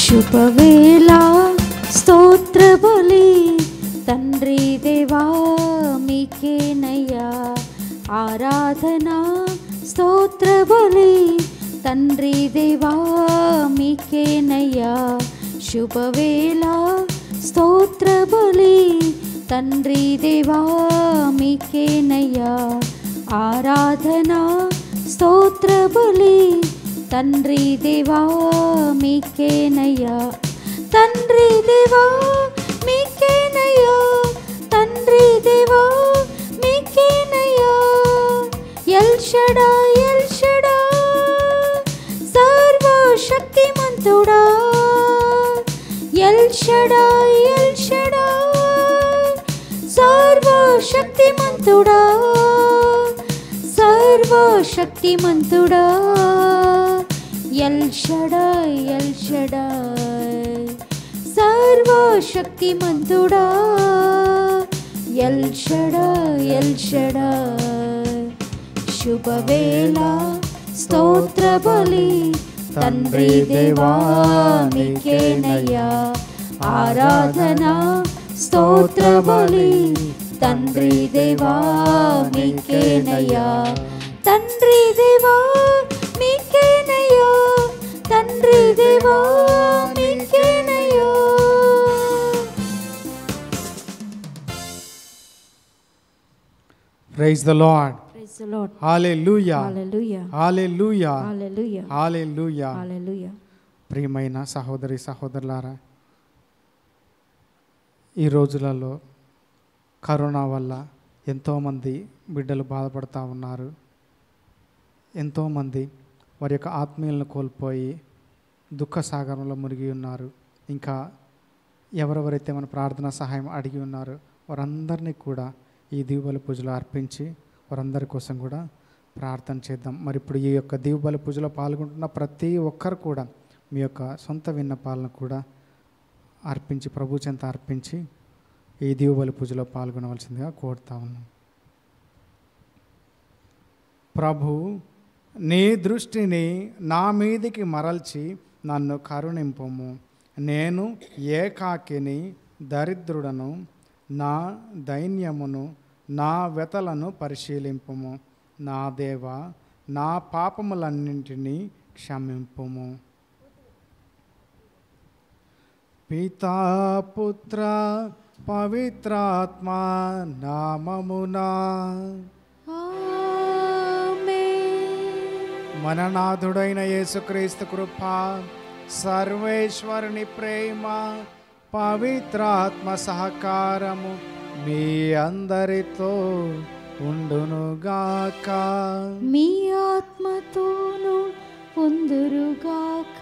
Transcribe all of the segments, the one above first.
శుభవేళ స్తోత్ర బలి తండ్రి దేవా మీకేనయ్యా ఆరాధన స్తోత్ర బలి తండ్రి దేవా మీకేనయ్యా శుభవేళ స్తోత్ర బలి తండ్రి దేవా మీకేనయ్యా ఆరాధన స్తోత్ర బలి తండ్రి దేవా మీకేనయ్యా తండ్రి దేవా మీకేనయ్యా తండ్రి దేవా మీకేనయ్యా ఎల్ షడా ఎల్ షడా సర్వశక్తిమంతుడా ఎల్ షడా ఎల్ షడా సర్వశక్తిమంతుడా సర్వశక్తిమంతుడా ఎల్ షడాయ్ ఎల్ షడాయ్ సర్వశక్తిమంతుడా ఎల్ షడాయ్ ఎల్ షడాయ్ శుభవేళ స్తోత్ర బలి తండ్రి దేవా నీకేనయ్యా ఆరాధన స్తోత్ర బలి తండ్రి దేవా మీకేనయ్యా తండ్రి దేవా మీకేనయ్యా తండ్రి దేవా మీకేనయ్యా praise the Lord praise the Lord hallelujah hallelujah hallelujah hallelujah hallelujah hallelujah ప్రియమైన సహోదరి సహోదరులారా ఈ రోజులలో కరోనా వల్ల ఎంతోమంది బిడ్డలు బాధపడుతూ ఉన్నారు ఎంతోమంది వారి యొక్క ఆత్మీయులను కోల్పోయి దుఃఖ సాగరంలో మునిగి ఉన్నారు ఇంకా ఎవరెవరైతే మన ప్రార్థన సహాయం అడిగి ఉన్నారో వారందరినీ కూడా ఈ దీవుబలి పూజలో అర్పించి వారందరి కోసం కూడా ప్రార్థన చేద్దాం మరి ఇప్పుడు ఈ యొక్క దీవుబలి పూజలో పాల్గొంటున్న ప్రతి ఒక్కరు కూడా మీ యొక్క సొంత విన్నపాలను కూడా అర్పించి ప్రభు చెంత అర్పించి ఈ దీవుబలి పూజలో పాల్గొనవలసిందిగా కోరుతా ఉన్నాం ప్రభు నీ దృష్టిని నా మీదికి మరల్చి నన్ను కరుణింపము నేను ఏకాకిని దరిద్రుడను నా దైన్యమును నా వ్యతలను పరిశీలింపుము నా దేవ నా పాపములన్నింటినీ క్షమింపుము పితా పుత్ర పవిత్రాత్మ నామమునా ఆమేన్ మననాథుడైన యేసుక్రీస్తు కృప సర్వేశ్వరుని ప్రేమ పవిత్రాత్మ సహకారము మీ అందరితో ఉండునుగాక మీ ఆత్మతోను పొందురుగాక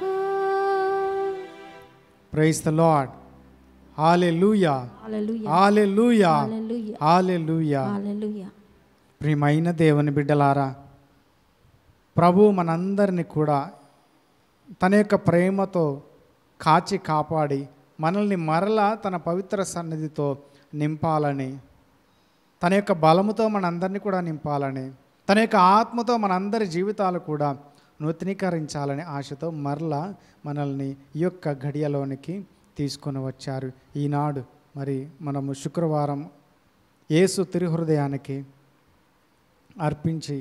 praise the Lord hallelujah hallelujah hallelujah hallelujah hallelujah hallelujah ప్రియమైన దేవుని బిడ్డలారా ప్రభు మనందరినీ కూడా తన యొక్క ప్రేమతో కాచి కాపాడి మనల్ని మరలా తన పవిత్ర సన్నిధితో నింపాలని తన యొక్క బలముతో మనందరినీ కూడా నింపాలని తన యొక్క ఆత్మతో మనందరి జీవితాలు కూడా నూతనీకరించాలనే ఆశతో మరలా మనల్ని ఈ యొక్క గడియలోనికి తీసుకొని వచ్చారు ఈనాడు మరి మనము శుక్రవారం యేసు తిరుహృదయానికి అర్పించి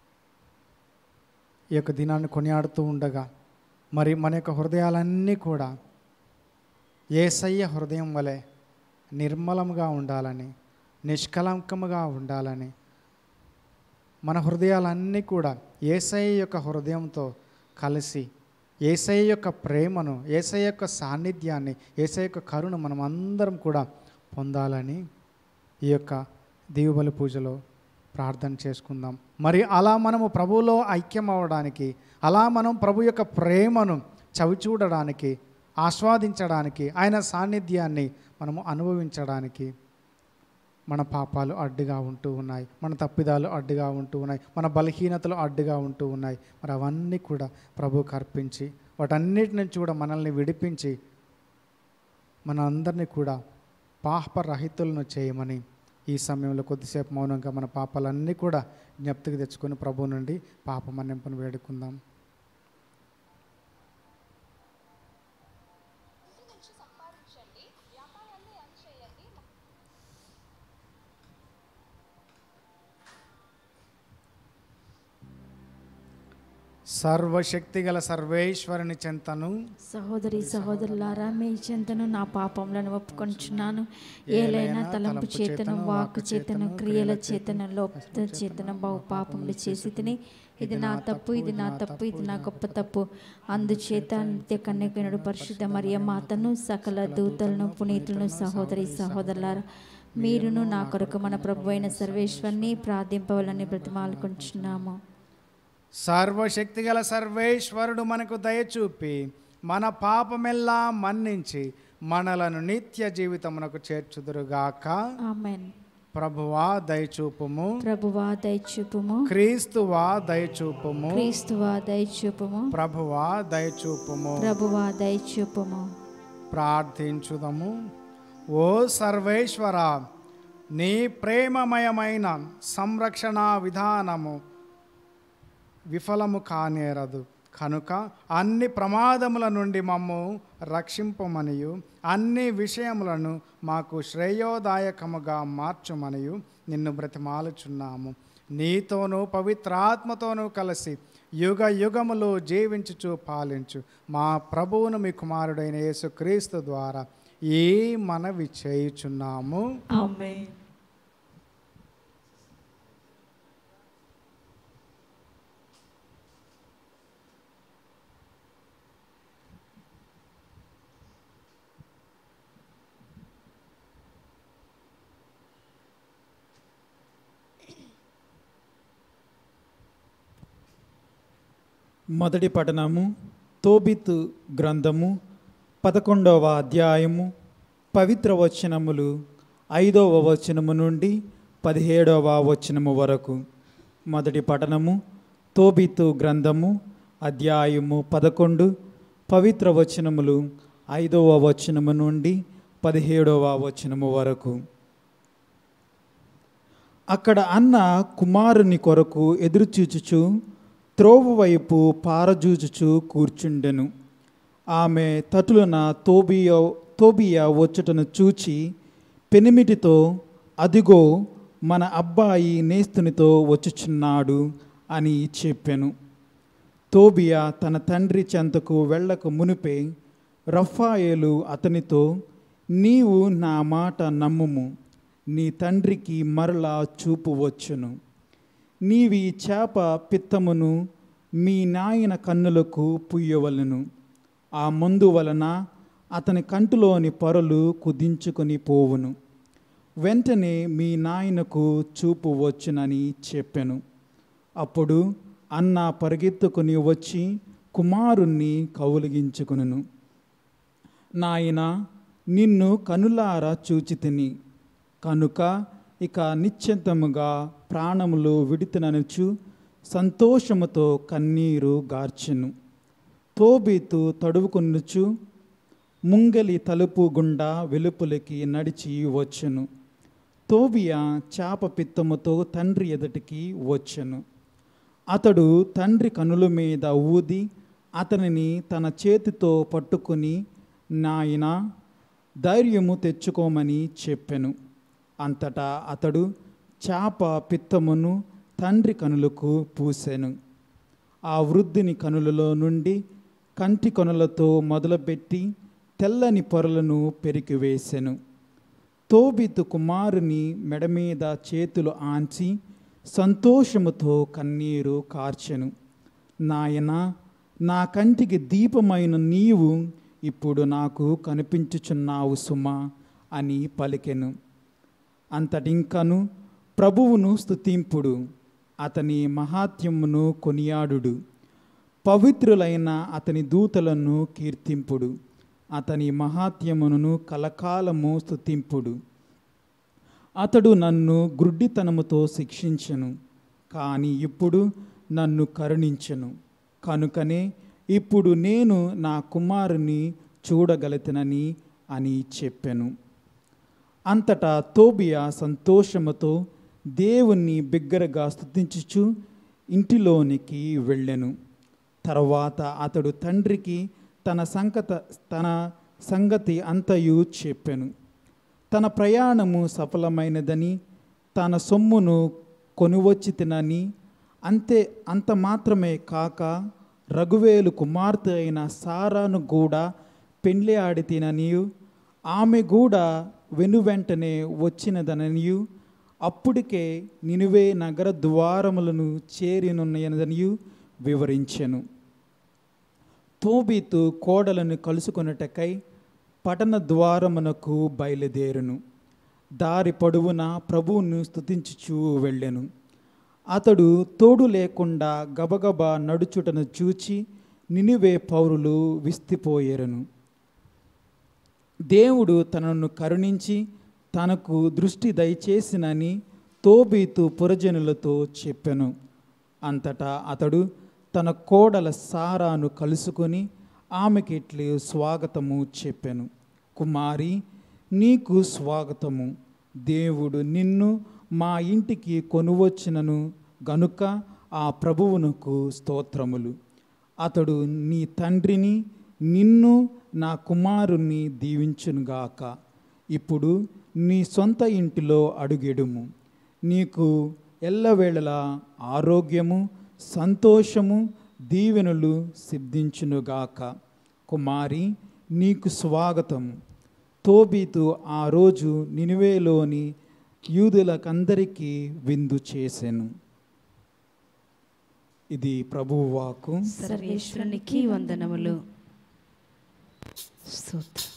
ఈ యొక్క దినాన్ని కొనియాడుతూ ఉండగా మరి మన యొక్క హృదయాలన్నీ కూడా ఏసయ్య హృదయం వలె నిర్మలంగా ఉండాలని నిష్కలంకముగా ఉండాలని మన హృదయాలన్నీ కూడా ఏసయ్య యొక్క హృదయంతో కలిసి ఏసయ్య యొక్క ప్రేమను ఏసయ్య యొక్క సాన్నిధ్యాన్ని ఏసయ్య యొక్క కరుణ మనం అందరం కూడా పొందాలని ఈ యొక్క దీవుబలి పూజలో ప్రార్థన చేసుకుందాం మరి అలా మనము ప్రభువులో ఐక్యం అవ్వడానికి అలా మనం ప్రభు యొక్క ప్రేమను చవిచూడడానికి ఆస్వాదించడానికి ఆయన సాన్నిధ్యాన్ని మనము అనుభవించడానికి మన పాపాలు అడ్డుగా ఉంటూ ఉన్నాయి మన తప్పిదాలు అడ్డుగా ఉంటూ ఉన్నాయి మన బలహీనతలు అడ్డుగా ఉంటూ ఉన్నాయి మరి అవన్నీ కూడా ప్రభువుకి అర్పించి వాటన్నిటి నుంచి కూడా మనల్ని విడిపించి మన అందరినీ కూడా పాపరహితులను చేయమని ఈ సమయంలో కొద్దిసేపు మౌనంగా మన పాపాలన్నీ కూడా జ్ఞప్తికి తెచ్చుకొని ప్రభు నుండి పాప మన్నింపును వేడుకుందాం సర్వశక్తి గల సర్వేశ్వరుని చెంతను సహోదరి సహోదరులారా మీ చెంతను నా పాపములను ఒప్పుకొంచున్నాను ఏలైనా తలంపు చేతను వాక్కు చేతను క్రియల చేతను లోప చేతను బహు పాపములు చేసి తిని ఇది నా తప్పు ఇది నా తప్పు ఇది నా గొప్ప తప్పు అందుచేత నిత్య కన్యకనుడు పరిశుద్ధ మరియ మాతను సకల దూతలను పునీతులను సహోదరి సహోదరులారా మీరును నా కొరకు మన ప్రభు అయిన సర్వేశ్వరిని ప్రార్థింపవలని బ్రతిమాలుకుంటున్నాము సర్వశక్తి గల సర్వేశ్వరుడు మనకు దయచూపి మన పాపమెల్లా మన్నించి మనలను నిత్య జీవితమునకు చేర్చుదురుగాక ఆమెన్ ప్రభువా దయచూపుము ప్రభువా దయచూపుము క్రీస్తువా దయచూపుము క్రీస్తువా దయచూపుము ప్రభువా దయచూపుము ప్రభువా దయచూపుము ప్రార్థించుదము ఓ సర్వేశ్వర నీ ప్రేమమయమైన సంరక్షణ విధానము విఫలము కానేరదు కనుక అన్ని ప్రమాదముల నుండి మమ్ము రక్షింపమనియు అన్ని విషయములను మాకు శ్రేయోదాయకముగా మార్చుమనియు నిన్ను బ్రతిమాలుచున్నాము నీతోనూ పవిత్రాత్మతోనూ కలిసి యుగ యుగములు జీవించుచు పాలించు మా ప్రభువును మీ కుమారుడైన యేసుక్రీస్తు ద్వారా ఈ మనవి చేయుచున్నాము ఆమేన్ మొదటి పఠనము తోబితు గ్రంథము పదకొండవ అధ్యాయము పవిత్ర వచనములు ఐదవ వచనము నుండి పదిహేడవ వచనము వరకు మొదటి పఠనము తోబితు గ్రంథము అధ్యాయము పదకొండు పవిత్ర వచనములు ఐదవ వచనము నుండి పదిహేడవ వచనము వరకు అక్కడ అన్న కుమారుని కొరకు ఎదురుచూచుచు త్రోవ వైపు పారజూచుచు కూర్చుండెను ఆమె తటులన తోబియ తోబియా వచ్చుటను చూచి పెనిమిటితో అదిగో మన అబ్బాయి నేస్తునితో వచ్చుచున్నాడు అని చెప్పెను తోబియా తన తండ్రి చెంతకు వెళ్ళక మునిపే రఫాయేలు అతనితో నీవు నా మాట నమ్ముము నీ తండ్రికి మరలా చూపు వచ్చును నీవి చేప పిత్తమును మీ నాయన కన్నులకు పుయ్యవలను ఆ మందు వలన అతని కంటిలోని పొరలు కుదించుకొని పోవును వెంటనే మీ నాయనకు చూపు వచ్చునని చెప్పెను అప్పుడు అన్న పరిగెత్తుకుని వచ్చి కుమారుణ్ణి కౌలిగించుకును నాయన నిన్ను కనులారా చూచి తిని కనుక ఇక నిశ్చింతముగా ప్రాణములు విడితననుచు సంతోషముతో కన్నీరు గార్చెను తోబీతు తడువుకొనుచు ముంగలి తలుపు గుండా వెలుపులకి నడిచి వచ్చెను తోబియా చాప పిత్తముతో తండ్రి ఎదుటికి వచ్చెను అతడు తండ్రి కనుల మీద ఊది అతనిని తన చేతితో పట్టుకుని నాయన ధైర్యము తెచ్చుకోమని చెప్పెను అంతటా అతడు చాప పిత్తమును తండ్రి కనులకు పూసెను ఆ వృద్ధుని కనులలో నుండి కంటి కొనలతో మొదలుపెట్టి తెల్లని పొరలను పెరికివేసెను తోబితు కుమారుని మెడ మీద చేతులు ఆంచి సంతోషముతో కన్నీరు కార్చెను నాయన నా కంటికి దీపమైన నీవు ఇప్పుడు నాకు కనిపించుచున్నావు సుమా అని పలికెను అంతటింకను ప్రభువును స్తుతింపుడు అతని మహాత్యమును కొనియాడుడు పవిత్రులైన అతని దూతలను కీర్తింపుడు అతని మహాత్యమును కలకాలము స్తుతింపుడు అతడు నన్ను గ్రుడ్డితనముతో శిక్షించెను కానీ ఇప్పుడు నన్ను కరుణించెను కనుకనే ఇప్పుడు నేను నా కుమారుని చూడగలతనని అని చెప్పెను అంతటా తోబియా సంతోషముతో దేవుణ్ణి బిగ్గరగా స్తుతించుచు ఇంటిలోనికి వెళ్ళెను తర్వాత అతడు తండ్రికి తన సంకత తన సంగతి అంతయు చెప్పెను తన ప్రయాణము సఫలమైనదని తన సొమ్మును కొనువచ్చి తినని అంతే అంత మాత్రమే కాక రఘువేలు కుమార్తె అయిన సారాను కూడా పెండ్లి ఆడితేననియు ఆమె కూడా వెనువెంటనే వచ్చినదననియు అప్పటికే నినువే నగర ద్వారములను చేరినున్నదనియు వివరించెను తోబీతు కోడలను కలుసుకొనుటకై పట్టణ ద్వారమునకు బయలుదేరును దారి పొడవున ప్రభువును స్తుతించుచూ వెళ్ళెను అతడు తోడు లేకుండా గబగబా నడుచుటను చూచి నినివే పౌరులు విస్తిపోయేరను దేవుడు తనను కరుణించి తనకు దృష్టి దయచేసినని తోబీతు పురజనులతో చెప్పెను అంతటా అతడు తన కోడల సారాను కలుసుకొని ఆమెకిట్లు స్వాగతము చెప్పెను కుమారి నీకు స్వాగతము దేవుడు నిన్ను మా ఇంటికి కొనువచ్చినను గనుక ఆ ప్రభువునకు స్తోత్రములు అతడు నీ తండ్రిని నిన్ను నా కుమారుణ్ణి దీవించునుగాక ఇప్పుడు నీ సొంత ఇంటిలో అడుగెడుము నీకు ఎల్లవేళలా ఆరోగ్యము సంతోషము దీవెనలు సిద్ధించునుగాక కుమారి నీకు స్వాగతము తోబీతు ఆ రోజు నినివేలోని యూదులకందరికీ విందు చేసెను ఇది ప్రభువు వాకు సర్వేశ్వరునికి వందనములు స్తోత్రం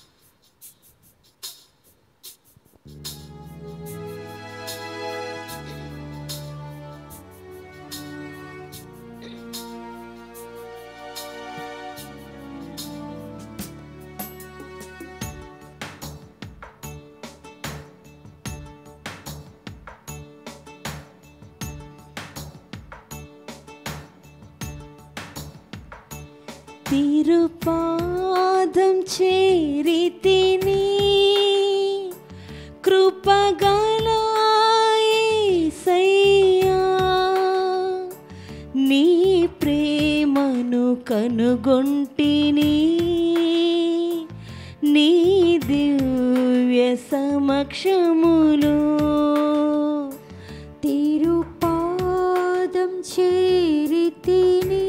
తిరుపాదం చేరితిని కృపగల యేసయ్యా నీ ప్రేమను కనుగొంటిని నీ దివ్య సమక్షములో తిరుపాదం చేరితిని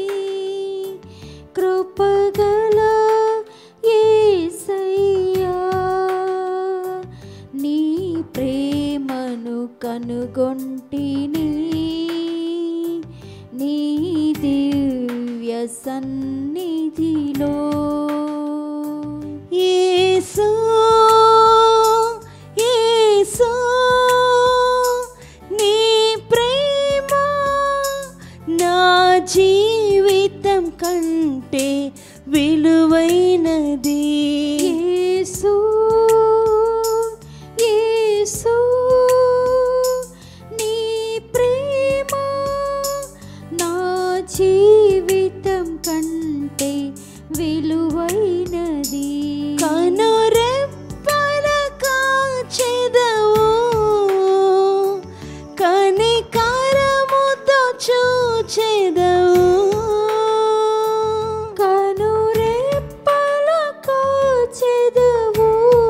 కృపగల యేసయ్యా నీ ప్రేమను కనుగొంటిని నీ దివ్య సన్నిధిలో యేసు యేసు నీ ప్రేమ నా జీవితం కంటే విలువైనది యేసు యేసు నీ ప్రేమ నా జీవితం కంటే విలువైనది కనురెప్పల కాచెదవు కనికరముతో చూచెదవు కనురెప్పల కాచెదవు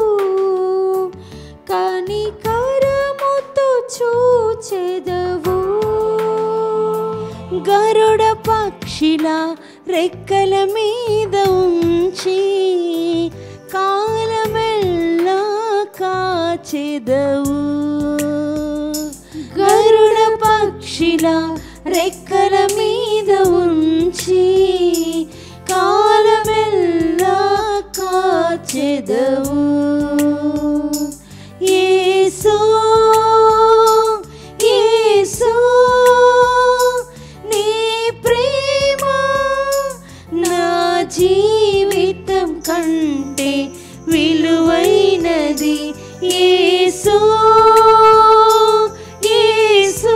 కనికరముతో చూచెదవు గరుడ పక్షిల రెక్కల మీద ఉంచి కాలమెల్లా కాచెదవు గరుడ పక్షిల రెక్కల మీద ఉంచి కాలమెల్లా కాచెదవు యేసు యేసు నీ ప్రేమ నా జీవితం కంటే విలువైనది యేసు యేసు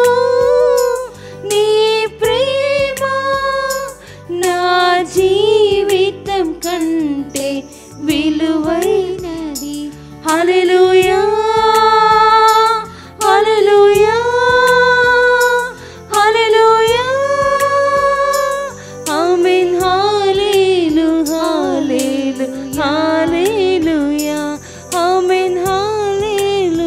నీ ప్రేమ నా జీవితం కంటే విలువైనది హల్లెలూయా హల్లెలూయా హల్లెలూయా ఆమేన్ హల్లెలూ హల్లెలూ హల్లెలూయా ఆమేన్ హల్లెలూయా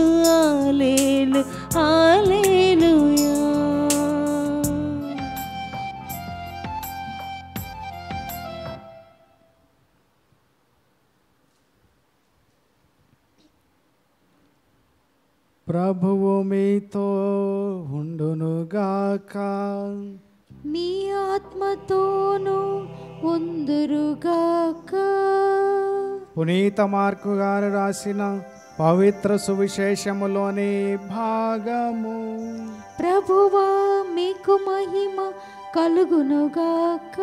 ప్రభువు మీతో ఉండునుగాక మీ ఆత్మతోనూ ఉందురుగాక పునీత మార్కు గారు రాసిన పవిత్ర సువిశేషములోని భాగము ప్రభువా మీకు మహిమ కలుగునుగాక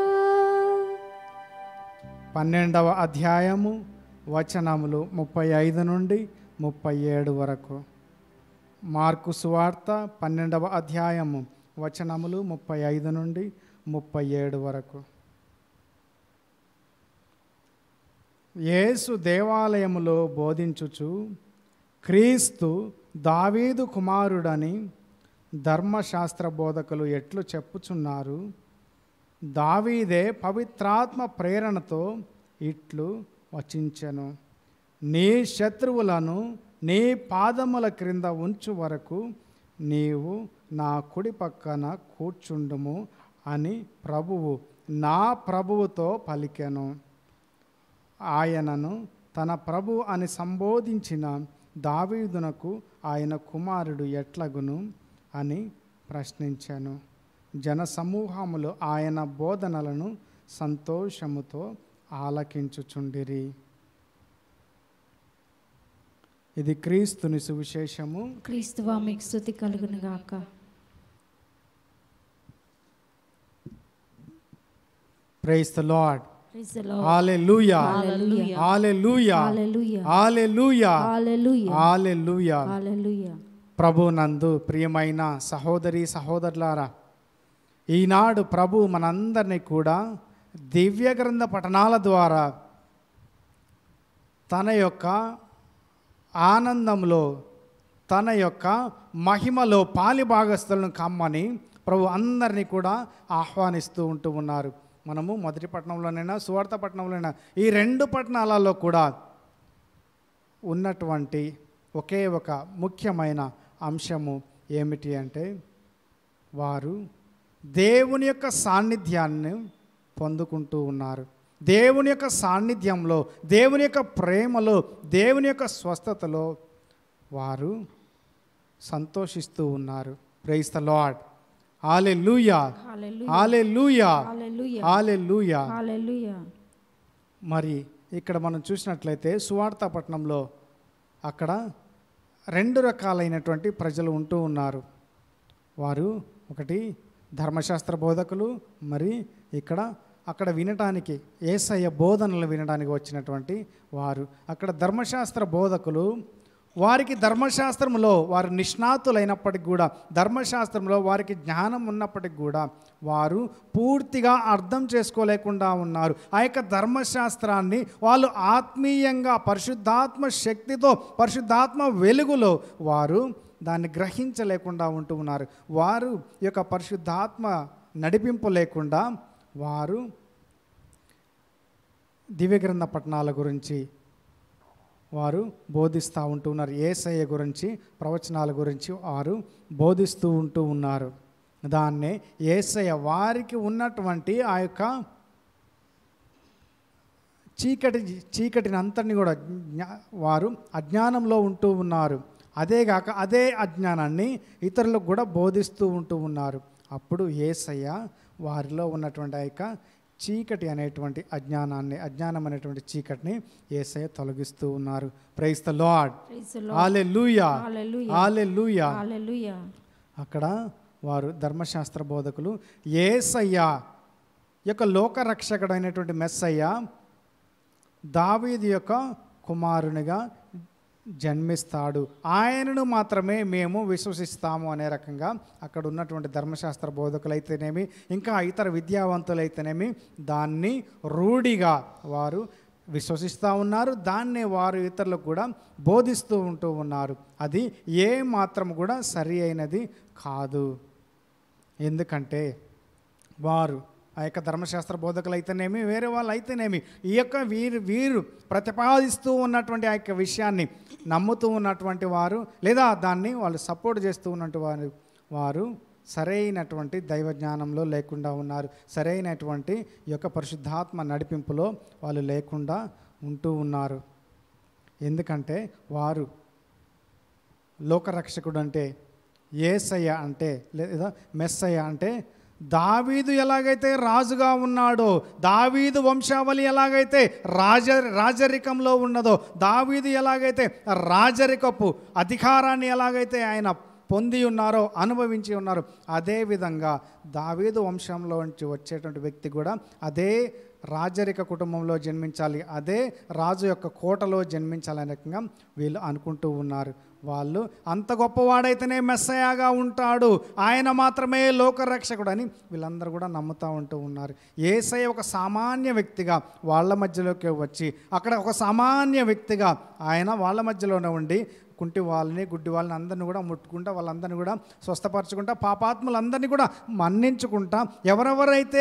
పన్నెండవ అధ్యాయము వచనములు ముప్పై ఐదు నుండి ముప్పై ఏడు వరకు మార్కు సువార్త పన్నెండవ అధ్యాయము వచనములు ముప్పై ఐదు నుండి ముప్పై ఏడు వరకు యేసు దేవాలయములో బోధించుచు క్రీస్తు దావీదు కుమారుడని ధర్మశాస్త్ర బోధకులు ఎట్లు చెప్పుచున్నారు దావీదే పవిత్రాత్మ ప్రేరణతో ఇట్లు వచించెను నీ శత్రువులను నీ పాదముల క్రింద ఉంచు వరకు నీవు నా కుడి పక్కన కూర్చుండుము అని ప్రభువు నా ప్రభువుతో పలికెను ఆయనను తన ప్రభు అని సంబోధించిన దావీదునకు ఆయన కుమారుడు ఎట్లగును అని ప్రశ్నించాను జనసమూహములు ఆయన బోధనలను సంతోషముతో ఆలకించుచుండిరి ఇది క్రీస్తుని సువిశేషము క్రీస్తువా మీకు స్థుతి కలుగునుగాక price the Lord Praise the Lord. Hallelujah Hallelujah. Hallelujah Hallelujah. Hallelujah Hallelujah. Hallelujah Hallelujah. ప్రభు నందు ప్రియమైన సహోదరి సహోదరులారా ఈనాడు ప్రభు మనందరినీ కూడా దివ్య గ్రంథ పఠనాల ద్వారా తన యొక్క ఆనందంలో తన యొక్క మహిమలో పాలిభాగస్తులను కమ్మని ప్రభు అందరినీ కూడా ఆహ్వానిస్తూ ఉంటూ ఉన్నారు మనము మొదటి పట్టణంలోనైనా సువార్త పట్టణంలోనైనా ఈ రెండు పట్టణాలలో కూడా ఉన్నటువంటి ఒకే ఒక ముఖ్యమైన అంశము ఏమిటి అంటే వారు దేవుని యొక్క సాన్నిధ్యాన్ని పొందుకుంటూ ఉన్నారు దేవుని యొక్క సాన్నిధ్యంలో దేవుని యొక్క ప్రేమలో దేవుని యొక్క స్వస్థతలో వారు సంతోషిస్తూ ఉన్నారు ప్రైస్ ద లార్డ్ ఆలే లూయా Hallelujah. ఆలే లూయా Hallelujah. ఆలే లూయా Hallelujah. మరి ఇక్కడ మనం చూసినట్లయితే సువార్త పట్టణంలో అక్కడ రెండు రకాలైనటువంటి ప్రజలు ఉంటూ ఉన్నారు వారు ఒకటి ధర్మశాస్త్ర బోధకులు మరి ఇక్కడ అక్కడ వినటానికి ఏసయ్య బోధనలు వినడానికి వచ్చినటువంటి వారు అక్కడ ధర్మశాస్త్ర బోధకులు వారికి ధర్మశాస్త్రంలో వారు నిష్ణాతులైనప్పటికి కూడా ధర్మశాస్త్రంలో వారికి జ్ఞానం ఉన్నప్పటికి కూడా వారు పూర్తిగా అర్థం చేసుకోలేకుండా ఉన్నారు ఆ యొక్క ధర్మశాస్త్రాన్ని వాళ్ళు ఆత్మీయంగా పరిశుద్ధాత్మ శక్తితో పరిశుద్ధాత్మ వెలుగులో వారు దాన్ని గ్రహించలేకుండా ఉంటూ ఉన్నారు వారు ఈ యొక్క పరిశుద్ధాత్మ నడిపింపు లేకుండా వారు దివ్యగ్రంథ పట్టణాల గురించి వారు బోధిస్తూ ఉంటూ ఉన్నారు ఏసయ్య గురించి ప్రవచనాల గురించి వారు బోధిస్తూ ఉంటూ ఉన్నారు దాన్నే ఏసయ్య వారికి ఉన్నటువంటి ఆ యొక్క చీకటి చీకటిని అంతటిని కూడా జ్ఞా- వారు అజ్ఞానంలో ఉంటూ ఉన్నారు అదేగాక అదే అజ్ఞానాన్ని ఇతరులకు కూడా బోధిస్తూ ఉంటూ ఉన్నారు అప్పుడు ఏసయ్య వారిలో ఉన్నటువంటి ఆ యొక్క చీకటి అనేటువంటి అజ్ఞానాన్ని అజ్ఞానం అనేటువంటి చీకటిని ఏసయ్య తొలగిస్తూ ఉన్నారు praise the Lord Praise the Lord. ఆలే లూయా Hallelujah. ఆలే లూయా Hallelujah. అక్కడ వారు ధర్మశాస్త్ర బోధకులు ఏసయ్య యొక్క లోకరక్షకుడైనటువంటి మెస్సయ్య దావీదు యొక్క కుమారునిగా జన్మిస్తాడు ఆయనను మాత్రమే మేము విశ్వసిస్తాము అనే రకంగా అక్కడ ఉన్నటువంటి ధర్మశాస్త్ర బోధకులైతేనేమి ఇంకా ఇతర విద్యావంతులైతేనేమి దాన్ని రూఢిగా వారు విశ్వసిస్తూ ఉన్నారు దాన్నే వారు ఇతరులకు కూడా బోధిస్తూ ఉంటూ ఉన్నారు అది ఏ మాత్రం కూడా సరి అయినది కాదు ఎందుకంటే వారు ఆ యొక్క ధర్మశాస్త్ర బోధకులు అయితేనేమి వేరే వాళ్ళు అయితేనేమి ఈ యొక్క వీరు వీరు ప్రతిపాదిస్తూ ఉన్నటువంటి ఆ యొక్క విషయాన్ని నమ్ముతూ ఉన్నటువంటి వారు లేదా దాన్ని వాళ్ళు సపోర్ట్ చేస్తూ ఉన్నటువంటి వారు వారు సరైనటువంటి దైవ జ్ఞానంలో లేకుండా ఉన్నారు సరైనటువంటి ఈ యొక్క పరిశుద్ధాత్మ నడిపింపులో వాళ్ళు లేకుండా ఉంటూ ఉన్నారు ఎందుకంటే వారు లోకరక్షకుడు అంటే ఏసయ్య అంటే లేదా మెస్సయ్య అంటే దావీదు ఎలాగైతే రాజుగా ఉన్నాడో దావీదు వంశావళి ఎలాగైతే రాజ రాజరికంలో ఉన్నదో దావీదు ఎలాగైతే రాజరికపు అధికారాన్ని ఎలాగైతే ఆయన పొంది ఉన్నారో అనుభవించి ఉన్నారో అదేవిధంగా దావీదు వంశంలో నుంచి వచ్చేటువంటి వ్యక్తి కూడా అదే రాజరిక కుటుంబంలో జన్మించాలి అదే రాజు యొక్క కోటలో జన్మించాలనే రకంగా వీళ్ళు అనుకుంటూ ఉన్నారు వాళ్ళు అంత గొప్పవాడైతేనే మెస్సయాగా ఉంటాడు ఆయన మాత్రమే లోకరక్షకుడు అని వీళ్ళందరూ కూడా నమ్ముతూ ఉంటూ ఉన్నారు ఏసై ఒక సామాన్య వ్యక్తిగా వాళ్ళ మధ్యలోకి వచ్చి అక్కడ ఒక సామాన్య వ్యక్తిగా ఆయన వాళ్ళ మధ్యలోనే ఉండి కుంటి వాళ్ళని గుడ్డి వాళ్ళని అందరిని కూడా ముట్టుకుంటా వాళ్ళందరినీ కూడా స్వస్థపరచుకుంటా పాపాత్ములందరినీ కూడా మన్నించుకుంటా ఎవరెవరైతే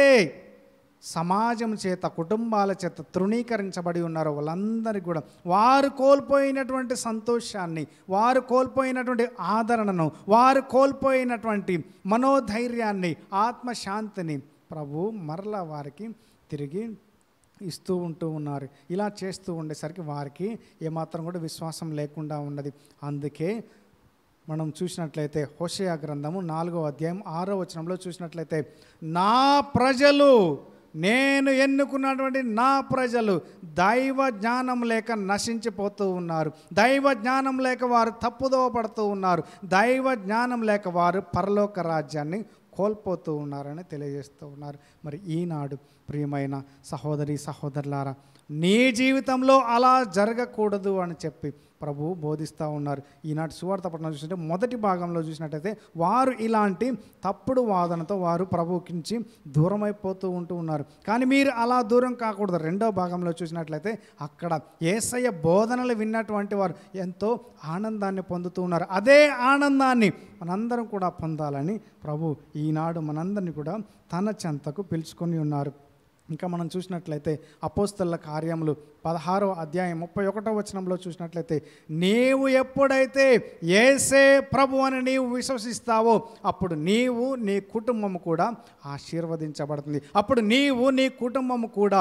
సమాజం చేత కుటుంబాల చేత తృణీకరించబడి ఉన్నారో వాళ్ళందరికీ కూడా వారు కోల్పోయినటువంటి సంతోషాన్ని వారు కోల్పోయినటువంటి ఆదరణను వారు కోల్పోయినటువంటి మనోధైర్యాన్ని ఆత్మశాంతిని ప్రభు మరలా వారికి తిరిగి ఇస్తూ ఉంటూ ఉన్నారు ఇలా చేస్తూ ఉండేసరికి వారికి ఏమాత్రం కూడా విశ్వాసం లేకుండా ఉన్నది అందుకే మనం చూసినట్లయితే హోషయా గ్రంథము నాలుగో అధ్యాయం ఆరో వచనంలో చూసినట్లయితే నా ప్రజలు నేను ఎన్నుకున్నటువంటి నా ప్రజలు దైవ జ్ఞానం లేక నశించిపోతూ ఉన్నారు దైవ జ్ఞానం లేక వారు తప్పుదోవ పడుతూ ఉన్నారు దైవ జ్ఞానం లేక వారు పరలోక రాజ్యాన్ని కోల్పోతూ ఉన్నారని తెలియజేస్తూ ఉన్నారు మరి ఈనాడు ప్రియమైన సహోదరి సహోదరులారా నీ జీవితంలో అలా జరగకూడదు అని చెప్పి ప్రభు బోధిస్తూ ఉన్నారు ఈనాటి సువార్త పట్టణం చూసినట్టే మొదటి భాగంలో చూసినట్టయితే వారు ఇలాంటి తప్పుడు వాదనతో వారు ప్రభుకించి దూరం అయిపోతూ ఉంటూ ఉన్నారు కానీ మీరు అలా దూరం కాకూడదు రెండో భాగంలో చూసినట్లయితే అక్కడ ఏసయ్య బోధనలు విన్నటువంటి వారు ఎంతో ఆనందాన్ని పొందుతూ ఉన్నారు అదే ఆనందాన్ని మనందరం కూడా పొందాలని ప్రభు ఈనాడు మనందరినీ కూడా తన చెంతకు పిలుచుకొని ఉన్నారు ఇంకా మనం చూసినట్లయితే అపోస్తల కార్యములు పదహారో అధ్యాయం ముప్పై ఒకటో వచనంలో చూసినట్లయితే నీవు ఎప్పుడైతే ఏసే ప్రభు అని నీవు విశ్వసిస్తావో అప్పుడు నీవు నీ కుటుంబము కూడా ఆశీర్వదించబడుతుంది అప్పుడు నీవు నీ కుటుంబము కూడా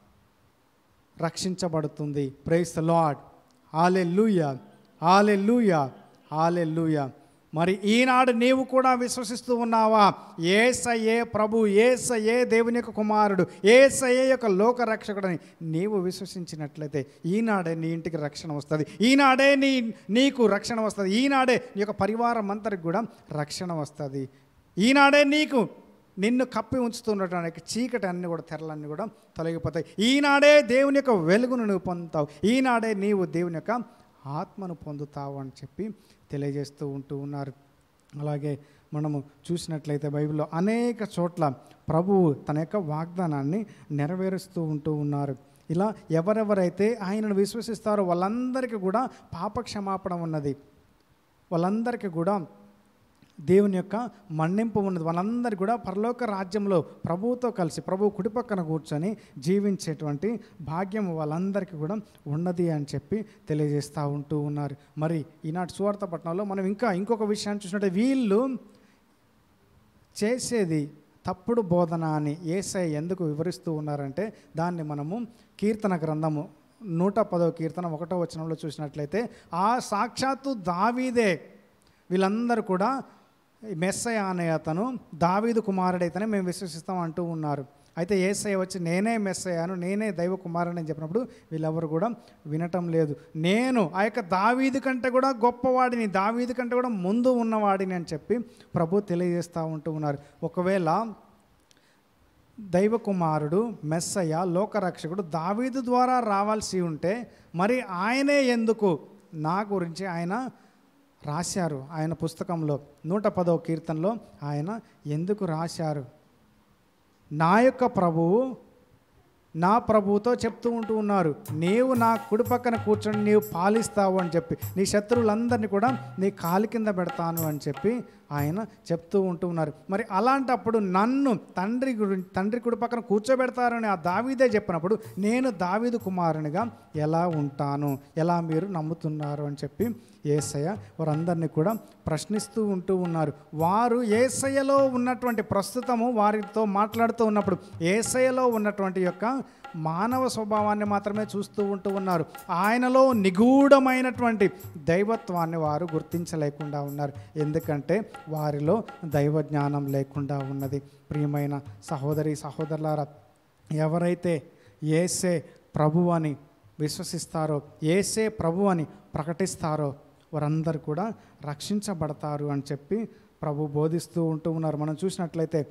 రక్షించబడుతుంది ప్రైస్ లాడ్ ఆలే లూయ ఆలే లూయ ఆలే లూయ మరి ఈనాడు నీవు కూడా విశ్వసిస్తూ ఉన్నావా ఏసయ్యే ప్రభు ఏసయ్యే దేవుని యొక్క కుమారుడు ఏసయ్యే యొక్క లోక రక్షకుడని నీవు విశ్వసించినట్లయితే ఈనాడే నీ ఇంటికి రక్షణ వస్తుంది ఈనాడే నీ నీకు రక్షణ వస్తుంది ఈనాడే నీ యొక్క పరివారం అంతరికి కూడా రక్షణ వస్తుంది ఈనాడే నీకు నిన్ను కప్పి ఉంచుతున్నటువంటి చీకటి అన్ని కూడా తెరలన్నీ కూడా తొలగిపోతాయి ఈనాడే దేవుని యొక్క వెలుగును నువ్వు పొందుతావు ఈనాడే నీవు దేవుని యొక్క ఆత్మను పొందుతావు అని చెప్పి తెలియజేస్తూ ఉంటూ ఉన్నారు అలాగే మనము చూసినట్లయితే బైబిల్లో అనేక చోట్ల ప్రభువు తన యొక్క వాగ్దానాన్ని నెరవేరుస్తూ ఉంటూ ఉన్నారు ఇలా ఎవరెవరైతే ఆయనను విశ్వసిస్తారో వాళ్ళందరికీ కూడా పాపక్షమాపణ ఉన్నది వాళ్ళందరికీ కూడా దేవుని యొక్క మన్నింపు ఉన్నది వాళ్ళందరికీ కూడా పరలోక రాజ్యంలో ప్రభువుతో కలిసి ప్రభు కుడిపక్కన కూర్చొని జీవించేటువంటి భాగ్యం వాళ్ళందరికీ కూడా ఉన్నది అని చెప్పి తెలియజేస్తూ ఉంటూ ఉన్నారు మరి ఈనాటి సువార్త పట్టణంలో మనం ఇంకా ఇంకొక విషయాన్ని చూసినట్టే వీళ్ళు చేసేది తప్పుడు బోధన అని ఏసై ఎందుకు వివరిస్తూ ఉన్నారంటే దాన్ని మనము కీర్తన గ్రంథము నూట పదో కీర్తన ఒకటో వచనంలో చూసినట్లయితే ఆ సాక్షాత్తు దావీదే వీళ్ళందరూ కూడా మెస్సయ అనే అతను దావీదు కుమారుడైతేనే మేము విశ్వసిస్తాం అంటూ ఉన్నారు అయితే ఏసఐ వచ్చి నేనే మెస్సయ్యాను నేనే దైవ కుమారుని అని చెప్పినప్పుడు వీళ్ళెవరు కూడా వినటం లేదు నేను ఆ యొక్క దావీది కంటే కూడా గొప్పవాడిని దావీది కంటే కూడా ముందు ఉన్నవాడిని అని చెప్పి ప్రభు తెలియజేస్తూ ఉంటూ ఉన్నారు ఒకవేళ దైవ కుమారుడు మెస్సయ్య లోకరక్షకుడు దావీదు ద్వారా రావాల్సి ఉంటే మరి ఆయనే ఎందుకు నా గురించి ఆయన రాశారు ఆయన పుస్తకంలో నూట పదవ కీర్తనలో ఆయన ఎందుకు రాశారు నా యొక్క ప్రభువు నా ప్రభువుతో చెప్తూ ఉంటూ ఉన్నారు నీవు నా కుడి పక్కన కూర్చొని నీవు పాలిస్తావు అని చెప్పి నీ శత్రువులందరినీ కూడా నీ కాలి కింద పెడతాను అని చెప్పి ఆయన చెప్తూ ఉంటూ ఉన్నారు మరి అలాంటప్పుడు నన్ను తండ్రి గురి తండ్రి కుడి పక్కన కూర్చోబెడతారని ఆ దావీదే చెప్పినప్పుడు నేను దావీదు కుమారునిగా ఎలా ఉంటాను ఎలా మీరు నమ్ముతున్నారు అని చెప్పి ఏసయ్య వారందరినీ కూడా ప్రశ్నిస్తూ ఉంటూ ఉన్నారు వారు ఏసయ్యలో ఉన్నటువంటి ప్రస్తుతము వారితో మాట్లాడుతూ ఉన్నప్పుడు ఏసయ్యలో ఉన్నటువంటి యొక్క మానవ స్వభావాన్ని మాత్రమే చూస్తూ ఉంటూ ఉన్నారు ఆయనలో నిగూఢమైనటువంటి దైవత్వాన్ని వారు గుర్తించలేకుండా ఉన్నారు ఎందుకంటే వారిలో దైవ జ్ఞానం లేకుండా ఉన్నది ప్రియమైన సహోదరి సహోదరులారా ఎవరైతే ఏసే ప్రభు అని విశ్వసిస్తారో ఏసే ప్రభు అని ప్రకటిస్తారో వారందరూ కూడా రక్షించబడతారు అని చెప్పి ప్రభు బోధిస్తూ ఉంటూ ఉన్నారు మనం చూసినట్లయితే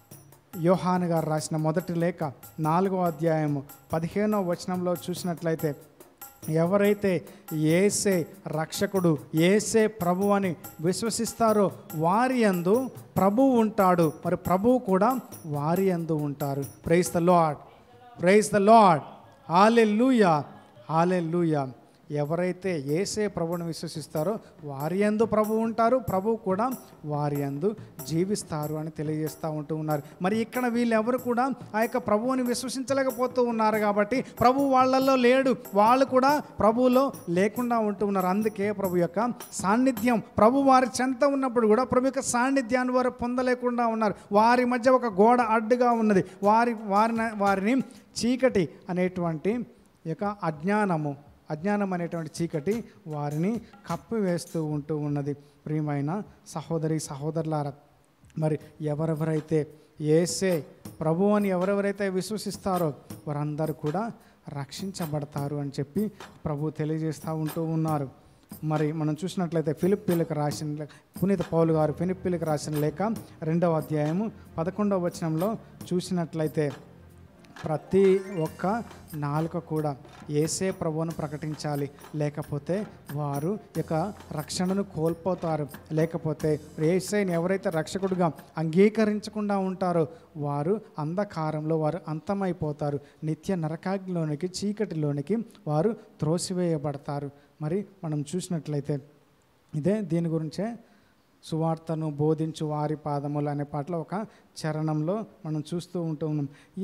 యోహాను గారు రాసిన మొదటి లేఖ నాలుగో అధ్యాయము పదిహేనో వచనంలో చూసినట్లయితే ఎవరైతే ఏసే రక్షకుడు ఏసే ప్రభు అని విశ్వసిస్తారో వారి యందు ప్రభు ఉంటాడు మరి ప్రభువు కూడా వారి యందు ఉంటారు praise the Lord praise the Lord hallelujah ఆలె లూయా ఎవరైతే ఏసే ప్రభువుని విశ్వసిస్తారో వారి యందు ప్రభు ఉంటారు ప్రభు కూడా వారి యందు జీవిస్తారు అని తెలియజేస్తూ ఉంటూ ఉన్నారు మరి ఇక్కడ వీళ్ళెవరు కూడా ఆ యొక్క ప్రభువుని విశ్వసించలేకపోతూ ఉన్నారు కాబట్టి ప్రభు వాళ్ళల్లో లేడు వాళ్ళు కూడా ప్రభువులో లేకుండా ఉంటూ ఉన్నారు అందుకే ప్రభు యొక్క సాన్నిధ్యం ప్రభు వారి చెంత ఉన్నప్పుడు కూడా ప్రభు యొక్క సాన్నిధ్యాన్ని వారు పొందలేకుండా ఉన్నారు వారి మధ్య ఒక గోడ అడ్డుగా ఉన్నది వారి వారిని వారిని చీకటి అనేటువంటి యొక్క అజ్ఞానము అజ్ఞానం అనేటువంటి చీకటి వారిని కప్పివేస్తూ ఉంటూ ఉన్నది ప్రియమైన సహోదరి సహోదరులారా మరి ఎవరెవరైతే ఏసే ప్రభు అని ఎవరెవరైతే విశ్వసిస్తారో వారందరూ కూడా రక్షించబడతారు అని చెప్పి ప్రభు తెలియజేస్తూ ఉంటూ ఉన్నారు మరి మనం చూసినట్లయితే ఫిలిప్పీలకు రాసిన లే- పునీత పౌలు గారు ఫిలిప్పీలకు రాసిన లేఖ రెండవ అధ్యాయము పదకొండవ వచనంలో చూసినట్లయితే ప్రతి ఒక్క నాలుక కూడా ఏసే ప్రభువును ప్రకటించాలి లేకపోతే వారు ఇక రక్షణను కోల్పోతారు లేకపోతే ఏసైని ఎవరైతే రక్షకుడిగా అంగీకరించకుండా ఉంటారో వారు అంధకారంలో వారు అంతమైపోతారు నిత్య నరకాగ్నిలోనికి చీకటిలోనికి వారు త్రోసివేయబడతారు మరి మనం చూసినట్లయితే ఇదే దీని గురించే సువార్తను బోధించు వారి పాదములు అనే పాటలో ఒక చరణంలో మనం చూస్తూ ఉంటూ ఉన్నాం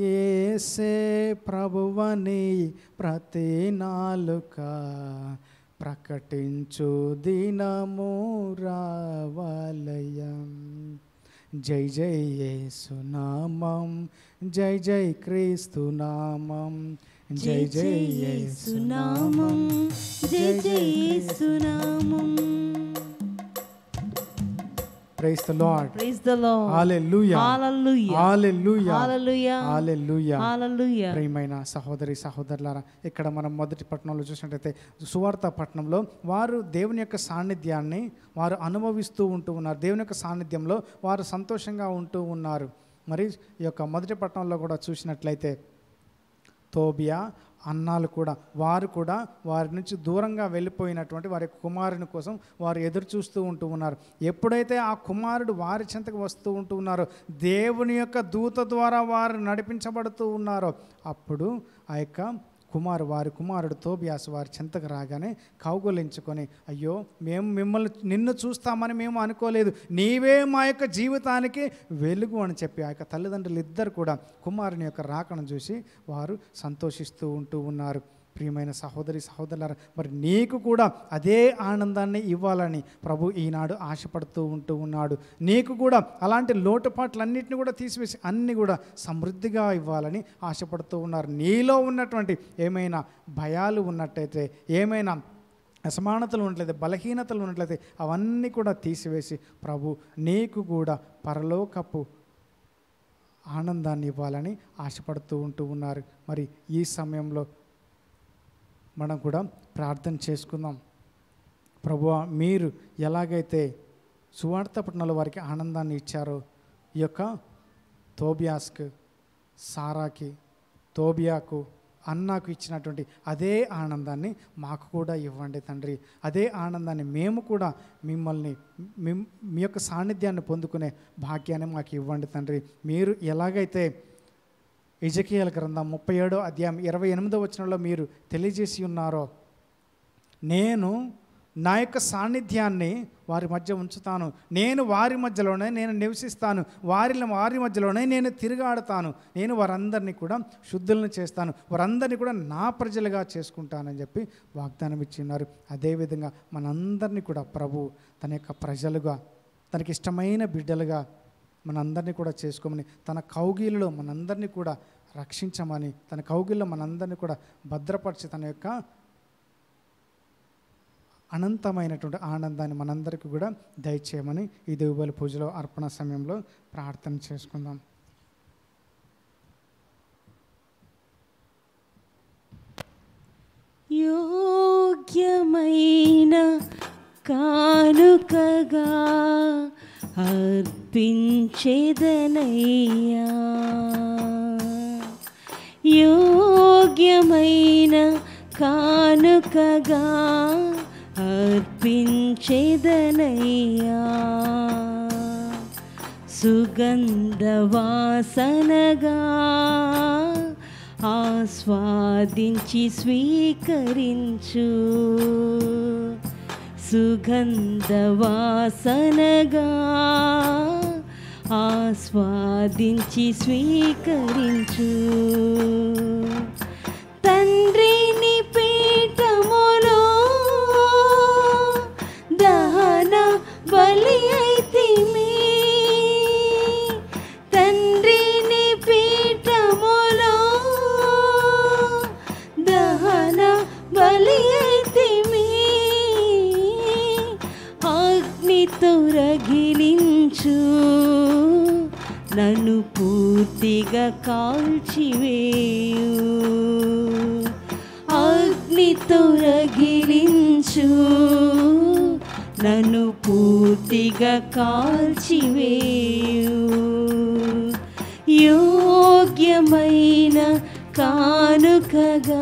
ఏసే ప్రభువని ప్రతి నాలుక ప్రకటించు దినము రావాలయం జై జై యేసునామం జై జై క్రీస్తు నామం జై జై యేసునామం సునామం జయ జయ సునామం praise the Lord praise the Lord hallelujah hallelujah hallelujah hallelujah hallelujah hallelujah ప్రియమైన సహోదరి సహోదరులారా ఇక్కడ మనం మొదటి పట్టణంలో చూసినట్టయితే సువార్త పట్టణంలో వారు దేవుని యొక్క సాన్నిధ్యాన్ని వారు అనుభవిస్తూ ఉంటూ ఉన్నారు దేవుని యొక్క సాన్నిధ్యంలో వారు సంతోషంగా ఉంటూ ఉన్నారు మరి ఈ యొక్క మొదటి పట్టణంలో కూడా చూసినట్లయితే తోబియా అన్నాలు కూడా వారు కూడా వారి నుంచి దూరంగా వెళ్ళిపోయినటువంటి వారి కుమారుని కోసం వారు ఎదురు చూస్తూ ఉంటూ ఉన్నారు ఎప్పుడైతే ఆ కుమారుడు వారి చెంతకు వస్తూ ఉంటూ ఉన్నారో దేవుని యొక్క దూత ద్వారా వారు నడిపించబడుతూ ఉన్నారో అప్పుడు ఆ యొక్క కుమారు వారి కుమారుడు తోబియాస్ వారి చెంతకు రాగానే కౌగులించుకొని అయ్యో మేము మిమ్మల్ని నిన్ను చూస్తామని మేము అనుకోలేదు నీవే మా యొక్క జీవితానికి వెలుగు అని చెప్పి ఆ యొక్క తల్లిదండ్రులు ఇద్దరు కూడా కుమారుని యొక్క రాకను చూసి వారు సంతోషిస్తూ ఉంటూ ఉన్నారు ప్రియమైన సహోదరి సహోదరులారా మరి నీకు కూడా అదే ఆనందాన్ని ఇవ్వాలని ప్రభు ఈనాడు ఆశపడుతూ ఉంటూ ఉన్నాడు నీకు కూడా అలాంటి లోటుపాట్లన్నింటినీ కూడా తీసివేసి అన్ని కూడా సమృద్ధిగా ఇవ్వాలని ఆశపడుతూ ఉన్నారు నీలో ఉన్నటువంటి ఏమైనా భయాలు ఉన్నట్టయితే ఏమైనా అసమానతలు ఉన్నట్లయితే బలహీనతలు ఉన్నట్లయితే అవన్నీ కూడా తీసివేసి ప్రభు నీకు కూడా పరలోకపు ఆనందాన్ని ఇవ్వాలని ఆశపడుతూ ఉంటూ ఉన్నారు మరి ఈ సమయంలో మనం కూడా ప్రార్థన చేసుకుందాం ప్రభువా మీరు ఎలాగైతే సువార్త పట్టణాల వారికి ఆనందాన్ని ఇచ్చారో ఈ యొక్క తోబియాస్కు సారాకి తోబియాకు అన్నాకు ఇచ్చినటువంటి అదే ఆనందాన్ని మాకు కూడా ఇవ్వండి తండ్రి అదే ఆనందాన్ని మేము కూడా మిమ్మల్ని మిమ్- మీ యొక్క సాన్నిధ్యాన్ని పొందుకునే భాగ్యాన్ని మాకు ఇవ్వండి తండ్రి మీరు ఎలాగైతే ఇజకియల గ్రంథం ముప్పై ఏడో అధ్యాయం ఇరవై ఎనిమిదో వచనంలో మీరు తెలియజేసి ఉన్నారో నేను నా యొక్క సాన్నిధ్యాన్ని వారి మధ్య ఉంచుతాను నేను వారి మధ్యలోనే నేను నివసిస్తాను వారిలో వారి మధ్యలోనే నేను తిరిగాడుతాను నేను వారందరినీ కూడా శుద్ధులను చేస్తాను వారందరినీ కూడా నా ప్రజలుగా చేసుకుంటానని చెప్పి వాగ్దానం ఇచ్చి ఉన్నారు అదేవిధంగా మనందరినీ కూడా ప్రభు తన యొక్క ప్రజలుగా తనకి ఇష్టమైన బిడ్డలుగా మనందరినీ కూడా చేసుకోమని తన కౌగిలిలో మనందరినీ కూడా రక్షించమని తన కౌగిల్లో మనందరినీ కూడా భద్రపరిచి తన యొక్క అనంతమైనటువంటి ఆనందాన్ని మనందరికీ కూడా దయచేయమని ఈ దేవుబలి పూజలో అర్పణ సమయంలో ప్రార్థన చేసుకుందాం యోగ్యమైన కానుకగా అర్పించేదనయ్యా యోగ్యమైన కానుకగా అర్పించేదనయ్యా సుగంధ వాసనగా ఆస్వాదించి స్వీకరించు సుగంధ వాసనగా ఆస్వాదించి స్వీకరించు తండ్రిని పీఠములో దహన బలి అయితిమి తండ్రిని పీఠములో దహన బలి అయితిమి అగ్నితో రగిలించు నన్ను పూర్తిగా కాల్చివేయు అగ్నితో రగిలించు నన్ను పూర్తిగా కాల్చివేయు యోగ్యమైన కానుకగా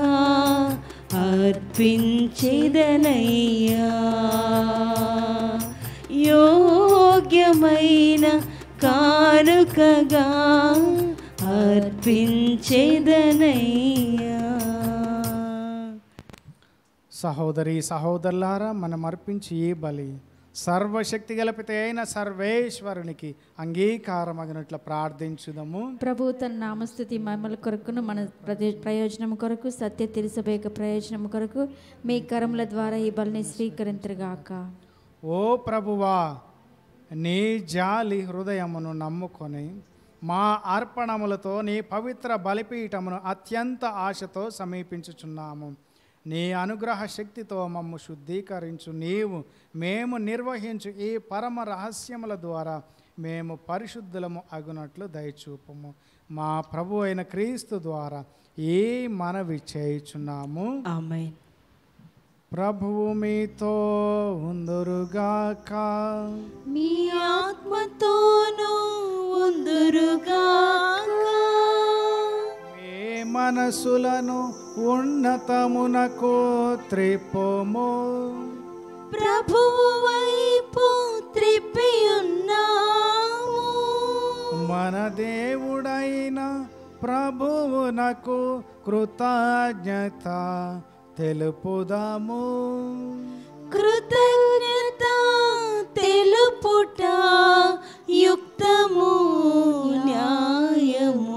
అర్పించేదనయ్యా యోగ్యమైన కానుకగా అర్పించేదనయ్యా సహోదరి సహోదరులారా మనం అర్పించి ఈ బలి సర్వశక్తి గలపితే అయిన సర్వేశ్వరునికి అంగీకారమగినట్లు ప్రార్థించుదము ప్రభు తన నామస్థుతి మహిమల కొరకును మన ప్రదే- ప్రయోజనం కొరకు సత్య తెలిసబేక ప్రయోజనం కొరకు మీ కరముల ద్వారా ఈ బలిని స్వీకరించరుగాక ఓ ప్రభువా నీ జాలి హృదయమును నమ్ముకొని మా అర్పణములతో నీ పవిత్ర బలిపీఠమును అత్యంత ఆశతో సమీపించుచున్నాము నీ అనుగ్రహ శక్తితో మమ్ము శుద్ధీకరించు నీవు మేము నిర్వహించు ఈ పరమ రహస్యముల ద్వారా మేము పరిశుద్ధులము అగునట్లు దయచూపము మా ప్రభు అయిన క్రీస్తు ద్వారా ఈ మనవి చేయుచున్నాము ఆమెన్ ప్రభువు మీతో ఉందురుగాక మీ ఆత్మతోనూ ఉందురుగాక మీ మనసులను ఉన్నతమునకు త్రిప్పుము ప్రభువు వైపు త్రిప్పి ఉన్నాము మన దేవుడైన ప్రభువునకు కృతజ్ఞత తెలుపుదాము కృతజ్ఞత తెలుపుట యుక్తము న్యాయము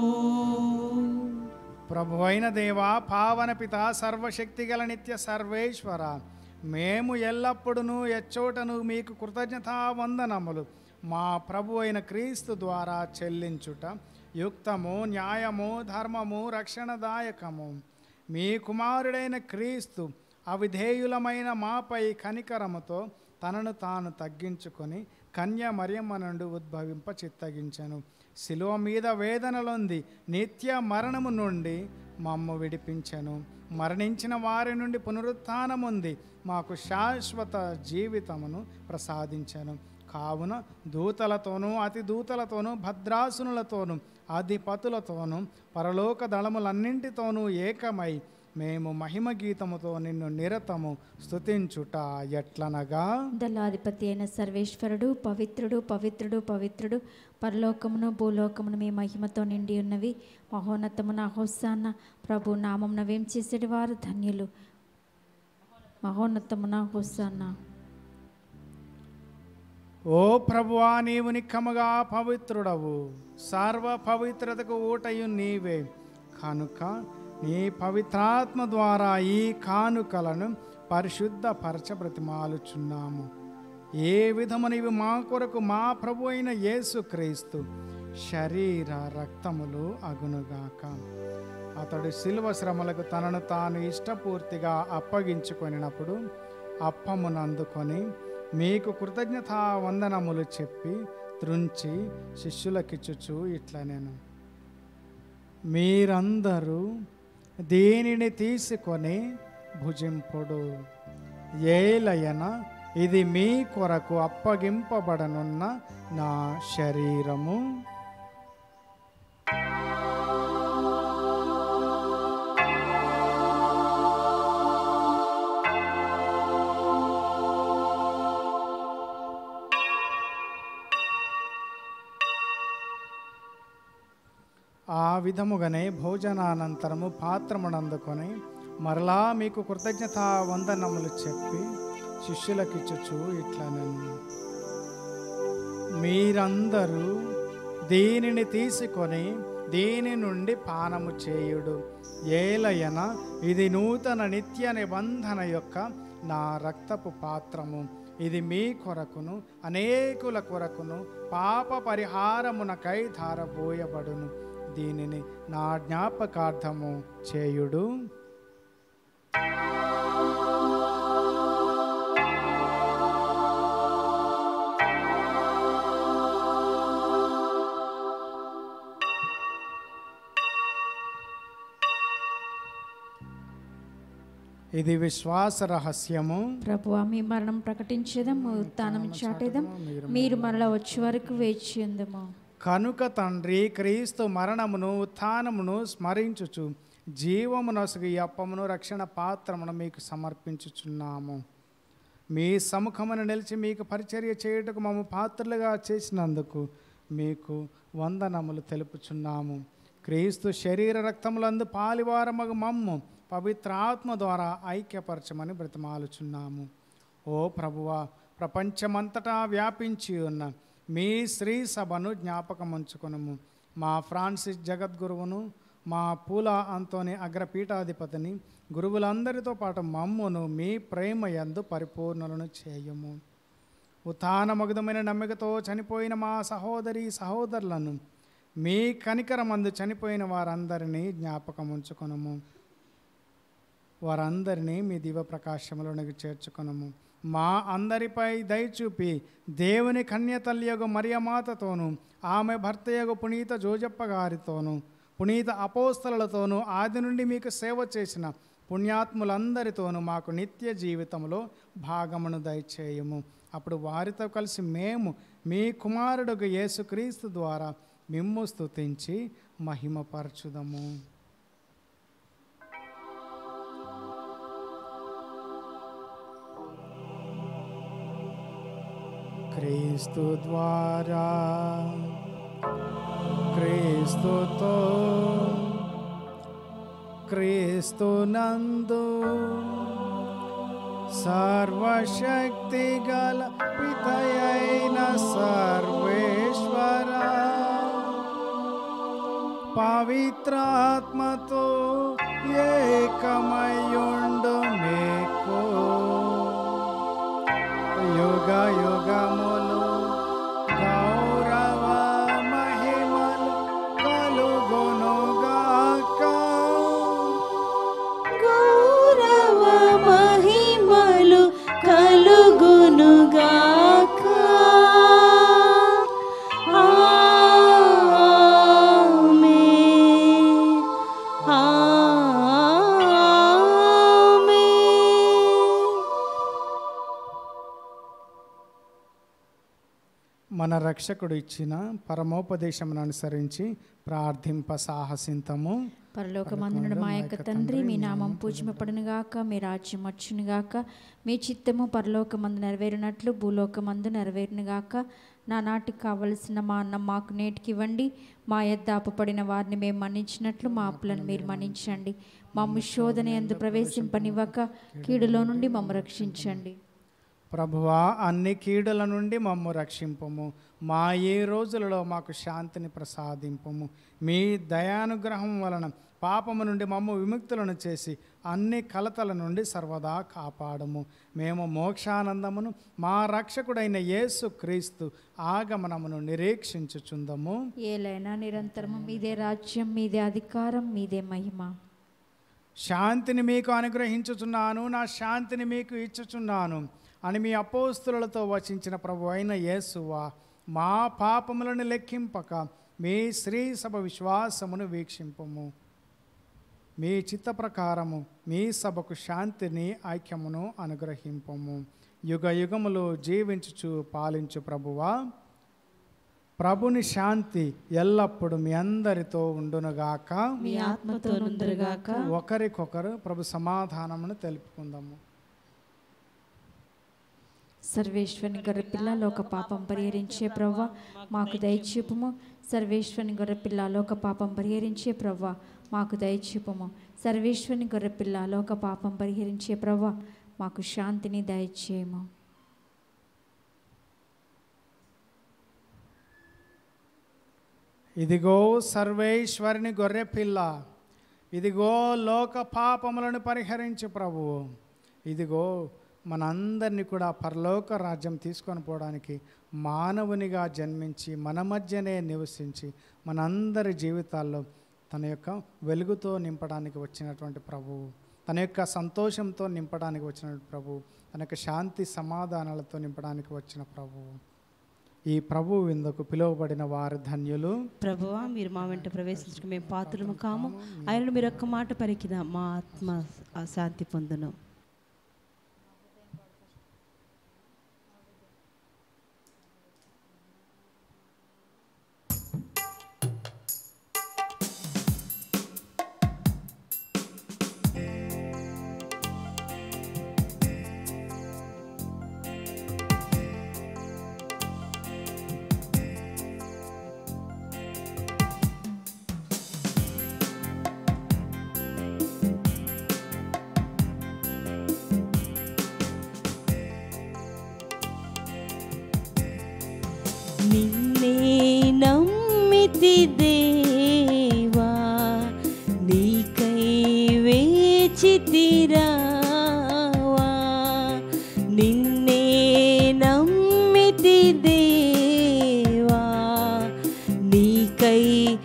ప్రభు అయిన దేవ పావన పిత సర్వశక్తి గల నిత్య సర్వేశ్వర మేము ఎల్లప్పుడూ ఎచ్చోటను మీకు కృతజ్ఞతా వందనములు మా ప్రభు అయిన క్రీస్తు ద్వారా చెల్లించుట యుక్తము న్యాయము ధర్మము రక్షణదాయకము మీ కుమారుడైన క్రీస్తు అవిధేయులమైన మాపై కనికరముతో తనను తాను తగ్గించుకొని కన్య మరియమ్మ నుండి ఉద్భవింప చిత్తగించెను శిలువ మీద వేదనలొంది నిత్య మరణము నుండి మమ్ము విడిపించెను మరణించిన వారి నుండి పునరుత్థానముంది మాకు శాశ్వత జీవితమును ప్రసాదించెను కావున దూతలతోనూ అతి దూతలతోనూ భద్రాసునులతోనూ అధిపతులతోనూ పరలోక దళములన్నింటితోనూ ఏకమై మేము మహిమ గీతముతో నిన్ను నిరతము స్తుతించుట ఎట్లనగా దళాధిపతి అయిన సర్వేశ్వరుడు పవిత్రుడు పవిత్రుడు పవిత్రుడు పరలోకమును భూలోకమును మీ మహిమతో నిండి ఉన్నవి మహోన్నతమున హోసాన్న ప్రభు నామమున వేం చేసేటి వారు ధన్యులు మహోన్నతమున హుస్సన్న ఓ ప్రభువా నీవు నిక్కముగా పవిత్రుడవు సర్వ పవిత్రతకు ఊటయు నీవే కనుక నీ పవిత్రాత్మ ద్వారా ఈ కానుకలను పరిశుద్ధ పరచ బ్రతిమాలుచున్నాము ఏ విధమునివి మా కొరకు మా ప్రభు అయిన యేసుక్రీస్తు శరీర రక్తములు అగునుగాక అతడు శిలువ శ్రమలకు తనను తాను ఇష్టపూర్తిగా అప్పగించుకొనినప్పుడు అప్పమును అందుకొని మీకు కృతజ్ఞతా వందనములు చెప్పి త్రుంచి శిష్యులకిచ్చుచు ఇట్లా నేను మీరందరూ దీనిని తీసుకొని భుజింపుడు ఏలయన ఇది మీ కొరకు అప్పగింపబడనున్న నా శరీరము ఆ విధముగానే భోజనానంతరము పాత్రమునందుకొని మరలా మీకు కృతజ్ఞత వందనములు చెప్పి శిష్యులకిచ్చుచు ఇట్లా నేను మీరందరూ దీనిని తీసుకొని దీని నుండి పానము చేయుడు ఏలయన ఇది నూతన నిత్య నిబంధన యొక్క నా రక్తపు పాత్రము ఇది మీ కొరకును అనేకుల కొరకును పాప పరిహారమునకై ధారబోయబడును దీనిని నా జ్ఞాపకార్థము చేయుడు ఇది విశ్వాస రహస్యము ప్రభు మీ మరణం ప్రకటించేదము ఉత్థానం చాటేదం మీరు మరలా వచ్చే వరకు వేచి ఉందము కనుక తండ్రి క్రీస్తు మరణమును ఉత్థానమును స్మరించుచు జీవము నొసగు ఈ అప్పమును రక్షణ పాత్రమును మీకు సమర్పించుచున్నాము మీ సముఖమును నిలిచి మీకు పరిచర్య చేయుటకు మమ్మ పాత్రలుగా చేసినందుకు మీకు వందనములు తెలుపుచున్నాము క్రీస్తు శరీర రక్తములందు పాలివారమగు మమ్ము పవిత్ర ఆత్మ ద్వారా ఐక్యపరచమని బ్రతిమాలుచున్నాము ఓ ప్రభువా ప్రపంచమంతటా వ్యాపించి ఉన్న మీ శ్రీ సభను జ్ఞాపకం ఉంచుకొనుము మా ఫ్రాన్సిస్ జగద్గురువును మా పూల అంతోని అగ్రపీఠాధిపతిని గురువులందరితో పాటు మమ్మును మీ ప్రేమ యందు పరిపూర్ణులను చేయము ఉత్థానమగుదమైన నమ్మికతో చనిపోయిన మా సహోదరి సహోదరులను మీ కనికరమందు చనిపోయిన వారందరినీ జ్ఞాపకం ఉంచుకొనము వారందరినీ మీ దివ ప్రకాశములోనికి చేర్చుకొనము మా అందరిపై దయచూపి దేవుని కన్యతల్యగు మరియమాతతోనూ ఆమె భర్తయగు పునీత జోజప్ప గారితోనూ పునీత అపోస్తలతోనూ ఆది నుండి మీకు సేవ చేసిన పుణ్యాత్ములందరితోనూ మాకు నిత్య జీవితంలో భాగమును దయచేయము అప్పుడు వారితో కలిసి మేము మీ కుమారుడుగు యేసుక్రీస్తు ద్వారా మిమ్ము స్తుతించి మహిమపరచుదము క్రీస్తు ద్వారా క్రీస్తుతో క్రీస్తు నందు సర్వశక్తి గల పితయైన సర్వేశ్వర పవిత్రాత్మతో ఏకమయుండు మీకు యుగ యుగములు గౌరవ మహిమలు కలుగునుగాక గౌరవ మహిమలు కలుగునుగాక ఆమేన్. ఆమేన్. మన రక్షకుడు ఇచ్చిన పరమోపదేశమును అనుసరించి ప్రార్థింప సాహసింతము పరలోకమందునుడు మా యొక్క తండ్రి మీ నామం పూజింపబడును గాక మీ రాజ్యం వచ్చును గాక మీ చిత్తము పరలోకమందు నెరవేరినట్లు భూలోకమందు నెరవేరును గాక నా నాటికి కావలసిన మా అన్నం మాకు నేటికి ఇవ్వండి మా యొద్ద అప్పుపడిన వారిని మేము మన్నించినట్లు మా అప్పులను మీరు మన్నించండి మమ్ము శోధన ఎందు ప్రవేశింపనివ్వక కీడులో నుండి మమ్ము రక్షించండి ప్రభువా అన్ని కీడుల నుండి మమ్ము రక్షింపము మా ఏ రోజులలో మాకు శాంతిని ప్రసాదింపము మీ దయానుగ్రహం వలన పాపము నుండి మమ్ము విముక్తులను చేసి అన్ని కలతల నుండి సర్వదా కాపాడము మేము మోక్షానందమును మా రక్షకుడైన యేసు క్రీస్తు ఆగమనమును నిరీక్షించుచుందము ఏలైనా నిరంతరము మీదే రాజ్యం మీదే అధికారం మీదే మహిమ శాంతిని మీకు అనుగ్రహించుచున్నాను నా శాంతిని మీకు ఇచ్చుచున్నాను అని మీ అపోస్తులతో వచించిన ప్రభు అయిన యేసువా మా పాపములను లెక్కింపక మీ శ్రీ సభ విశ్వాసమును వీక్షింపము మీ చిత్త ప్రకారము మీ సభకు శాంతిని ఐక్యమును అనుగ్రహింపము యుగ యుగములు జీవించుచు పాలించు ప్రభువా ప్రభుని శాంతి ఎల్లప్పుడూ మీ అందరితో ఉండునుగాక మీ ఆత్మతో నుందరుగాక ఒకరికొకరు ప్రభు సమాధానమును తెలుపుకుందాము సర్వేశ్వని గొర్రెపిల్ల లోక పాపం పరిహరించే ప్రవ్వ మాకు దయచూపుము సర్వేశ్వని గొర్రెపిల్ల లోక పాపం పరిహరించే ప్రవ్వ మాకు దయచూపుము సర్వేశ్వని గొర్రెపిల్ల లోక పాపం పరిహరించే ప్రవ్వ మాకు శాంతిని దయచేయము ఇదిగో సర్వేశ్వరుని గొర్రె పిల్ల ఇదిగో లోక పాపములను పరిహరించు ప్రభువు ఇదిగో మనందరినీ కూడా పరలోక రాజ్యం తీసుకొని పోవడానికి మానవునిగా జన్మించి మన మధ్యనే నివసించి మనందరి జీవితాల్లో తన యొక్క వెలుగుతో నింపడానికి వచ్చినటువంటి ప్రభువు తన యొక్క సంతోషంతో నింపడానికి వచ్చినటువంటి ప్రభువు తన యొక్క శాంతి సమాధానాలతో నింపడానికి వచ్చిన ప్రభువు ఈ ప్రభు విందుకు పిలువబడిన వారు ధన్యులు ప్రభువా మీరు మా వెంట ప్రవేశించక మేము పాత్రము కాము ఆయనను మీరు ఒక్క మాట పలికిన మా ఆత్మ ఆ శాంతి పొందును నిన్నే నమ్మితి దేవా నీకై వేచితిరావా నిన్నే నమ్మితి దేవా నీకై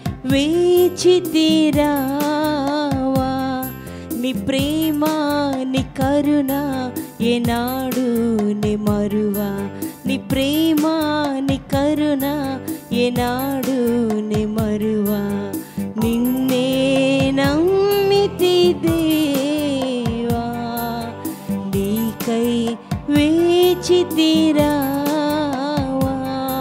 వేచితిరావా నీ ప్రేమ నీ కరుణ ఏనాడు నే మరువా నీ ప్రేమ నీ కరుణ ఏనాడు నే మరువా నిన్నే నమ్మితి దేవా నీకై వేచితిరావా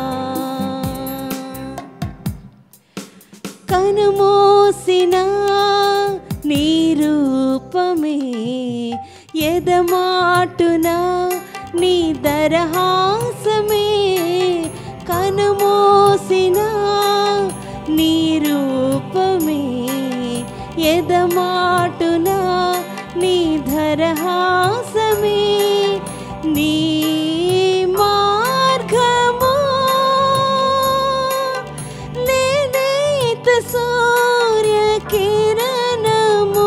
కనుమోసిన నీ రూపమే ఎదమాటున నీ దరహాసమే కనుమోసిన నీ రూపమే ఎదమాటున నీ ధరహాసమే నీ మార్గము లేనేత సూర్య కిరణము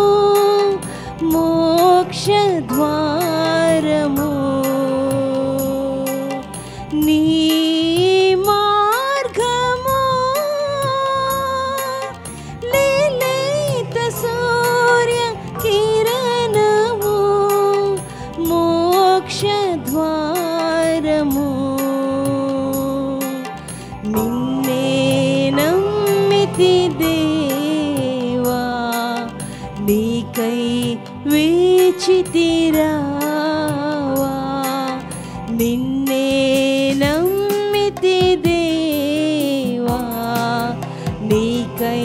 మోక్ష ద్వారము నీ మార్గము లేలేత సూర్య కిరణము మోక్ష ద్వారము నిన్నే నమ్మితి దేవా నీకై వేచితిరావా నిన్నే నమ్మితి దేవా నీకై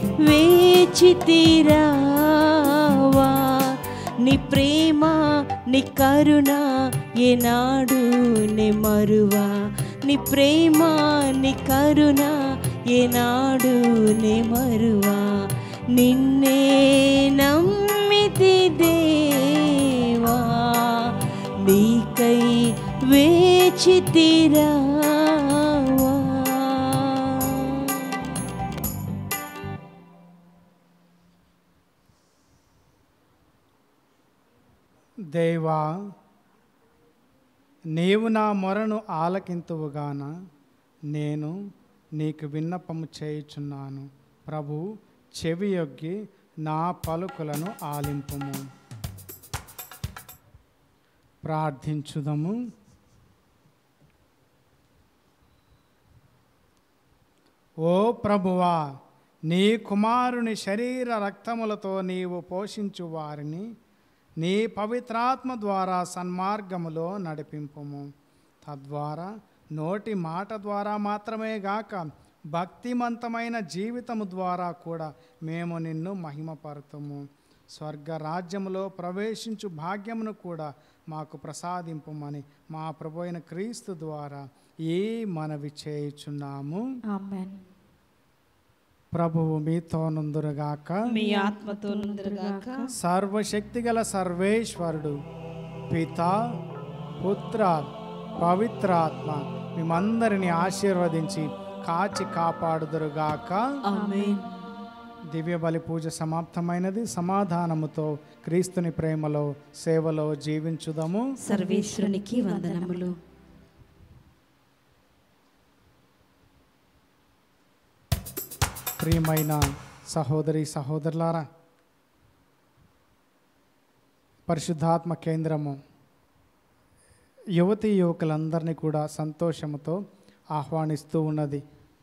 వేచితిరావా నీ ప్రేమ నీ కరుణ ఏనాడు నే మరువా నీ ప్రేమ నీ కరుణ ఏనాడు నే మరువా నిన్నే నమ్మితి దేవా నీకై వేచితిరావా దేవా నీవు నా మొరను ఆలకింతువుగాన నేను నీకు విన్నపము చేయుచున్నాను ప్రభు చెవి యొగ్గి నా పలుకులను ఆలింపుము ప్రార్థించుదము ఓ ప్రభువా నీ కుమారుని శరీర రక్తములతో నీవు పోషించు వారిని నీ పవిత్రాత్మ ద్వారా సన్మార్గములో నడిపింపుము తద్వారా నోటి మాట ద్వారా మాత్రమే గాక భక్తిమంతమైన జీవితము ద్వారా కూడా మేము నిన్ను మహిమపరుతము స్వర్గ రాజ్యములో ప్రవేశించు భాగ్యమును కూడా మాకు ప్రసాదింపుమని మా ప్రభు అయిన క్రీస్తు ద్వారా ఈ మనవి చేయుచున్నాము ఆమెన్ ప్రభువు మీతో నుందురుగాక మీ ఆత్మతో నుందురుగాక సర్వశక్తిగల సర్వేశ్వరుడు పిత పుత్ర పవిత్రాత్మ మిమ్మందరిని ఆశీర్వదించి కాచి కాపాడుదురుగాక ఆమేన్ దివ్య బలి పూజ సమాప్తమైనది సమాధానముతో క్రీస్తుని ప్రేమలో సేవలో జీవించుదము సర్వేశ్వరునికి వందనములు ప్రియమైన సహోదరి సహోదరులారా పరిశుద్ధాత్మ కేంద్రము యువతి యువకులందరినీ కూడా సంతోషముతో ఆహ్వానిస్తూ ఉన్నది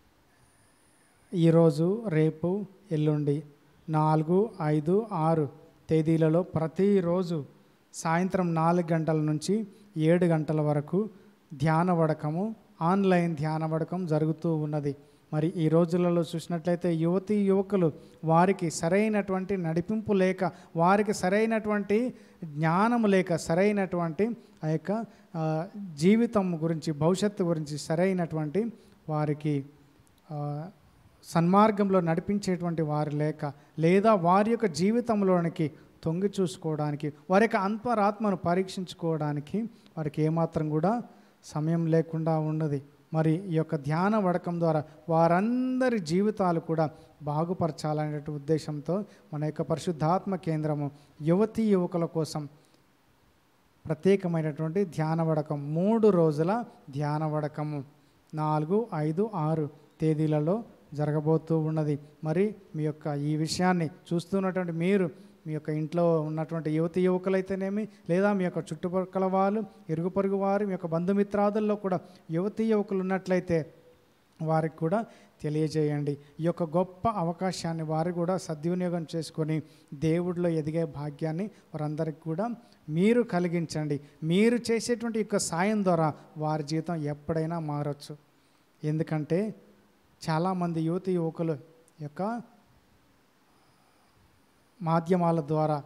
ఈరోజు రేపు ఎల్లుండి నాలుగు ఐదు ఆరు తేదీలలో ప్రతిరోజు సాయంత్రం నాలుగు గంటల నుంచి ఏడు గంటల వరకు ధ్యాన వడకము ఆన్లైన్ ధ్యాన వడకం జరుగుతూ ఉన్నది మరి ఈ రోజులలో చూసినట్లయితే యువతి యువకులు వారికి సరైనటువంటి నడిపింపు లేక వారికి సరైనటువంటి జ్ఞానము లేక సరైనటువంటి ఆ యొక్క ఆ, జీవితం గురించి భవిష్యత్తు గురించి సరైనటువంటి వారికి ఆ, సన్మార్గంలో నడిపించేటువంటి వారు లేక లేదా వారి యొక్క జీవితంలోనికి తొంగి చూసుకోవడానికి వారి యొక్క అంతరాత్మను పరీక్షించుకోవడానికి వారికి ఏమాత్రం కూడా సమయం లేకుండా ఉన్నది మరి ఈ యొక్క ధ్యాన వడకం ద్వారా వారందరి జీవితాలు కూడా బాగుపరచాలనే ఉద్దేశంతో మన యొక్క పరిశుద్ధాత్మ కేంద్రము యువతీ యువకుల కోసం ప్రత్యేకమైనటువంటి ధ్యాన వడకం మూడు రోజుల ధ్యాన వడకము నాలుగు ఐదు ఆరు తేదీలలో జరగబోతూ ఉన్నది మరి మీ యొక్క ఈ విషయాన్ని చూస్తున్నటువంటి మీరు మీ యొక్క ఇంట్లో ఉన్నటువంటి యువతి యువకులైతేనేమి లేదా మీ యొక్క చుట్టుపక్కల వాళ్ళు ఇరుగు పొరుగు వారు మీ యొక్క బంధుమిత్రాదుల్లో కూడా యువతి యువకులు ఉన్నట్లయితే వారికి కూడా తెలియజేయండి ఈ యొక్క గొప్ప అవకాశాన్ని వారు కూడా సద్వినియోగం చేసుకొని దేవుడిలో ఎదిగే భాగ్యాన్ని వారందరికీ కూడా మీరు కలిగించండి మీరు చేసేటువంటి యొక్క సాయం ద్వారా వారి జీవితం ఎప్పుడైనా మారచ్చు ఎందుకంటే చాలామంది యువతి యువకులు యొక్క మాధ్యమాల ద్వారా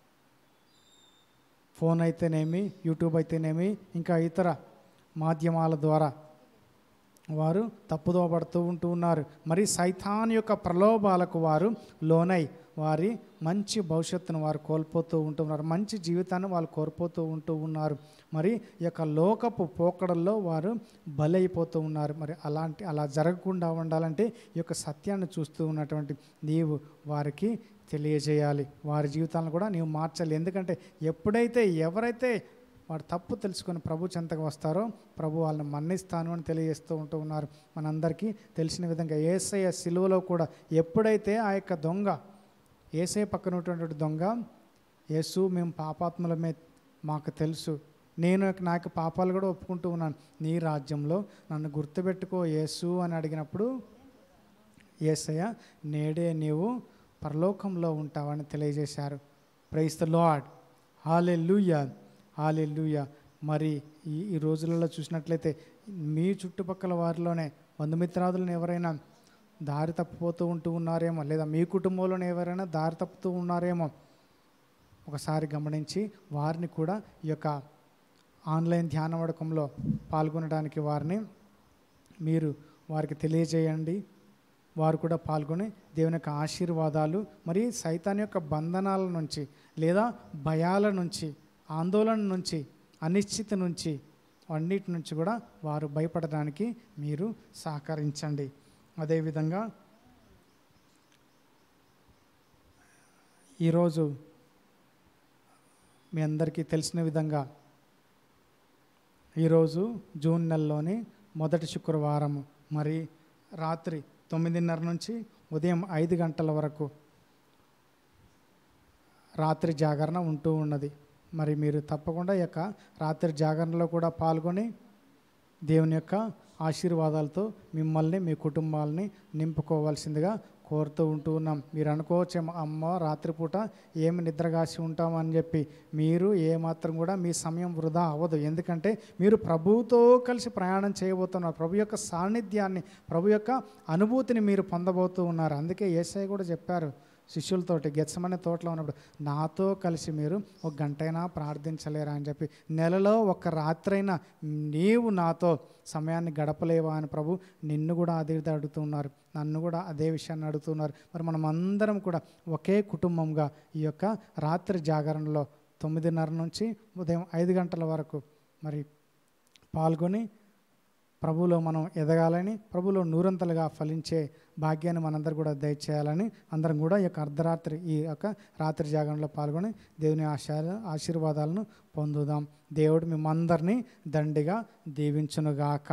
ఫోన్ అయితేనేమి యూట్యూబ్ అయితేనేమి ఇంకా ఇతర మాధ్యమాల ద్వారా వారు తప్పుదోవ పడుతూ ఉంటూ ఉన్నారు మరి సైతాన్ యొక్క ప్రలోభాలకు వారు లోనై వారి మంచి భవిష్యత్తును వారు కోల్పోతూ ఉంటున్నారు మంచి జీవితాన్ని వాళ్ళు కోల్పోతూ ఉంటూ ఉన్నారు మరి ఈ యొక్క లోకపు పోకడల్లో వారు బలైపోతూ ఉన్నారు మరి అలాంటి అలా జరగకుండా ఉండాలంటే ఈ యొక్క సత్యాన్ని చూస్తూ ఉన్నటువంటి నీవు వారికి తెలియజేయాలి వారి జీవితాలను కూడా నీవు మార్చాలి ఎందుకంటే ఎప్పుడైతే ఎవరైతే వాడు తప్పు తెలుసుకొని ప్రభు చెంతకు వస్తారో ప్రభు వాళ్ళని మన్నిస్తాను అని తెలియజేస్తూ ఉంటూ ఉన్నారు మనందరికీ తెలిసిన విధంగా ఏసయ్య సిలువలో కూడా ఎప్పుడైతే ఆ యొక్క దొంగ ఏసయ్య పక్కన ఉన్నటువంటి దొంగ యేసు మేము పాపాత్ములమే మాకు తెలుసు నేను నా యొక్క పాపాలు కూడా ఒప్పుకుంటూ ఉన్నాను నీ రాజ్యంలో నన్ను గుర్తుపెట్టుకో యేసు అని అడిగినప్పుడు ఏసయ్య నేడే నీవు పరలోకంలో ఉంటావని తెలియజేశారు ప్రైస్ ద లాడ్ హాలే లూయా హాలే లూయా మరి ఈ ఈ రోజులలో చూసినట్లయితే మీ చుట్టుపక్కల వారిలోనే బంధుమిత్రాదులను ఎవరైనా దారి తప్పిపోతూ ఉంటూ ఉన్నారేమో లేదా మీ కుటుంబంలోనే ఎవరైనా దారి తప్పుతూ ఉన్నారేమో ఒకసారి గమనించి వారిని కూడా ఈ యొక్క ఆన్లైన్ ధ్యాన వడకంలో పాల్గొనడానికి వారిని మీరు వారికి తెలియజేయండి వారు కూడా పాల్గొని దేవుని యొక్క ఆశీర్వాదాలు మరి సైతాన్ యొక్క బంధనాల నుంచి లేదా భయాల నుంచి ఆందోళన నుంచి అనిశ్చితి నుంచి అన్నిటి నుంచి కూడా వారు భయపడడానికి మీరు సహకరించండి అదేవిధంగా ఈరోజు మీ అందరికీ తెలిసిన విధంగా ఈరోజు జూన్ నెలలోని మొదటి శుక్రవారం మరి రాత్రి తొమ్మిదిన్నర నుంచి ఉదయం ఐదు గంటల వరకు రాత్రి జాగరణ ఉంటూ ఉన్నది మరి మీరు తప్పకుండా ఈ యొక్క రాత్రి జాగరణలో కూడా పాల్గొని దేవుని యొక్క ఆశీర్వాదాలతో మిమ్మల్ని మీ కుటుంబాలని నింపుకోవాల్సిందిగా కోరుతూ ఉంటూ ఉన్నాం మీరు అనుకోవచ్చేమో అమ్మ రాత్రిపూట ఏమి నిద్రగాసి ఉంటామని చెప్పి మీరు ఏమాత్రం కూడా మీ సమయం వృధా అవ్వదు ఎందుకంటే మీరు ప్రభువుతో కలిసి ప్రయాణం చేయబోతున్నారు ప్రభు యొక్క సాన్నిధ్యాన్ని ప్రభు యొక్క అనుభూతిని మీరు పొందబోతూ ఉన్నారు అందుకే ఏసఐ కూడా చెప్పారు శిష్యులతోటి గెచ్చమనే తోటలో ఉన్నప్పుడు నాతో కలిసి మీరు ఒక గంటైనా ప్రార్థించలేరా అని చెప్పి నెలలో ఒక రాత్రైనా నీవు నాతో సమయాన్ని గడపలేవా అని ప్రభు నిన్ను కూడా అదే అడుగుతున్నారు నన్ను కూడా అదే విషయాన్ని అడుగుతున్నారు మరి మనం అందరం కూడా ఒకే కుటుంబంగా ఈ యొక్క రాత్రి జాగరణలో తొమ్మిదిన్నర నుంచి ఉదయం ఐదు గంటల వరకు మరి పాల్గొని ప్రభువులో మనం ఎదగాలని ప్రభువులో నూరంతలుగా ఫలించే భాగ్యాన్ని మనందరూ కూడా దయచేయాలని అందరం కూడా ఈ యొక్క అర్ధరాత్రి ఈ యొక్క రాత్రి జాగరణలో పాల్గొని దేవుని ఆశా ఆశీర్వాదాలను పొందుదాం దేవుడు మిమ్మందరినీ దండిగా దీవించునుగాక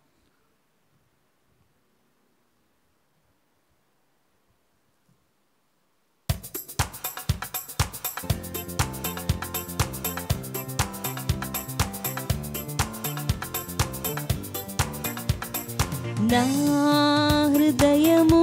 నా హృదయము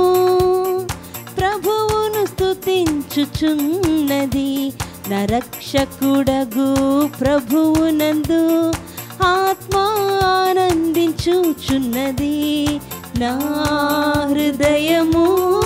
ప్రభువును స్తుతించుచున్నది నా రక్షకుడగు ప్రభువునందు ఆత్మ ఆనందించుచున్నది నా హృదయము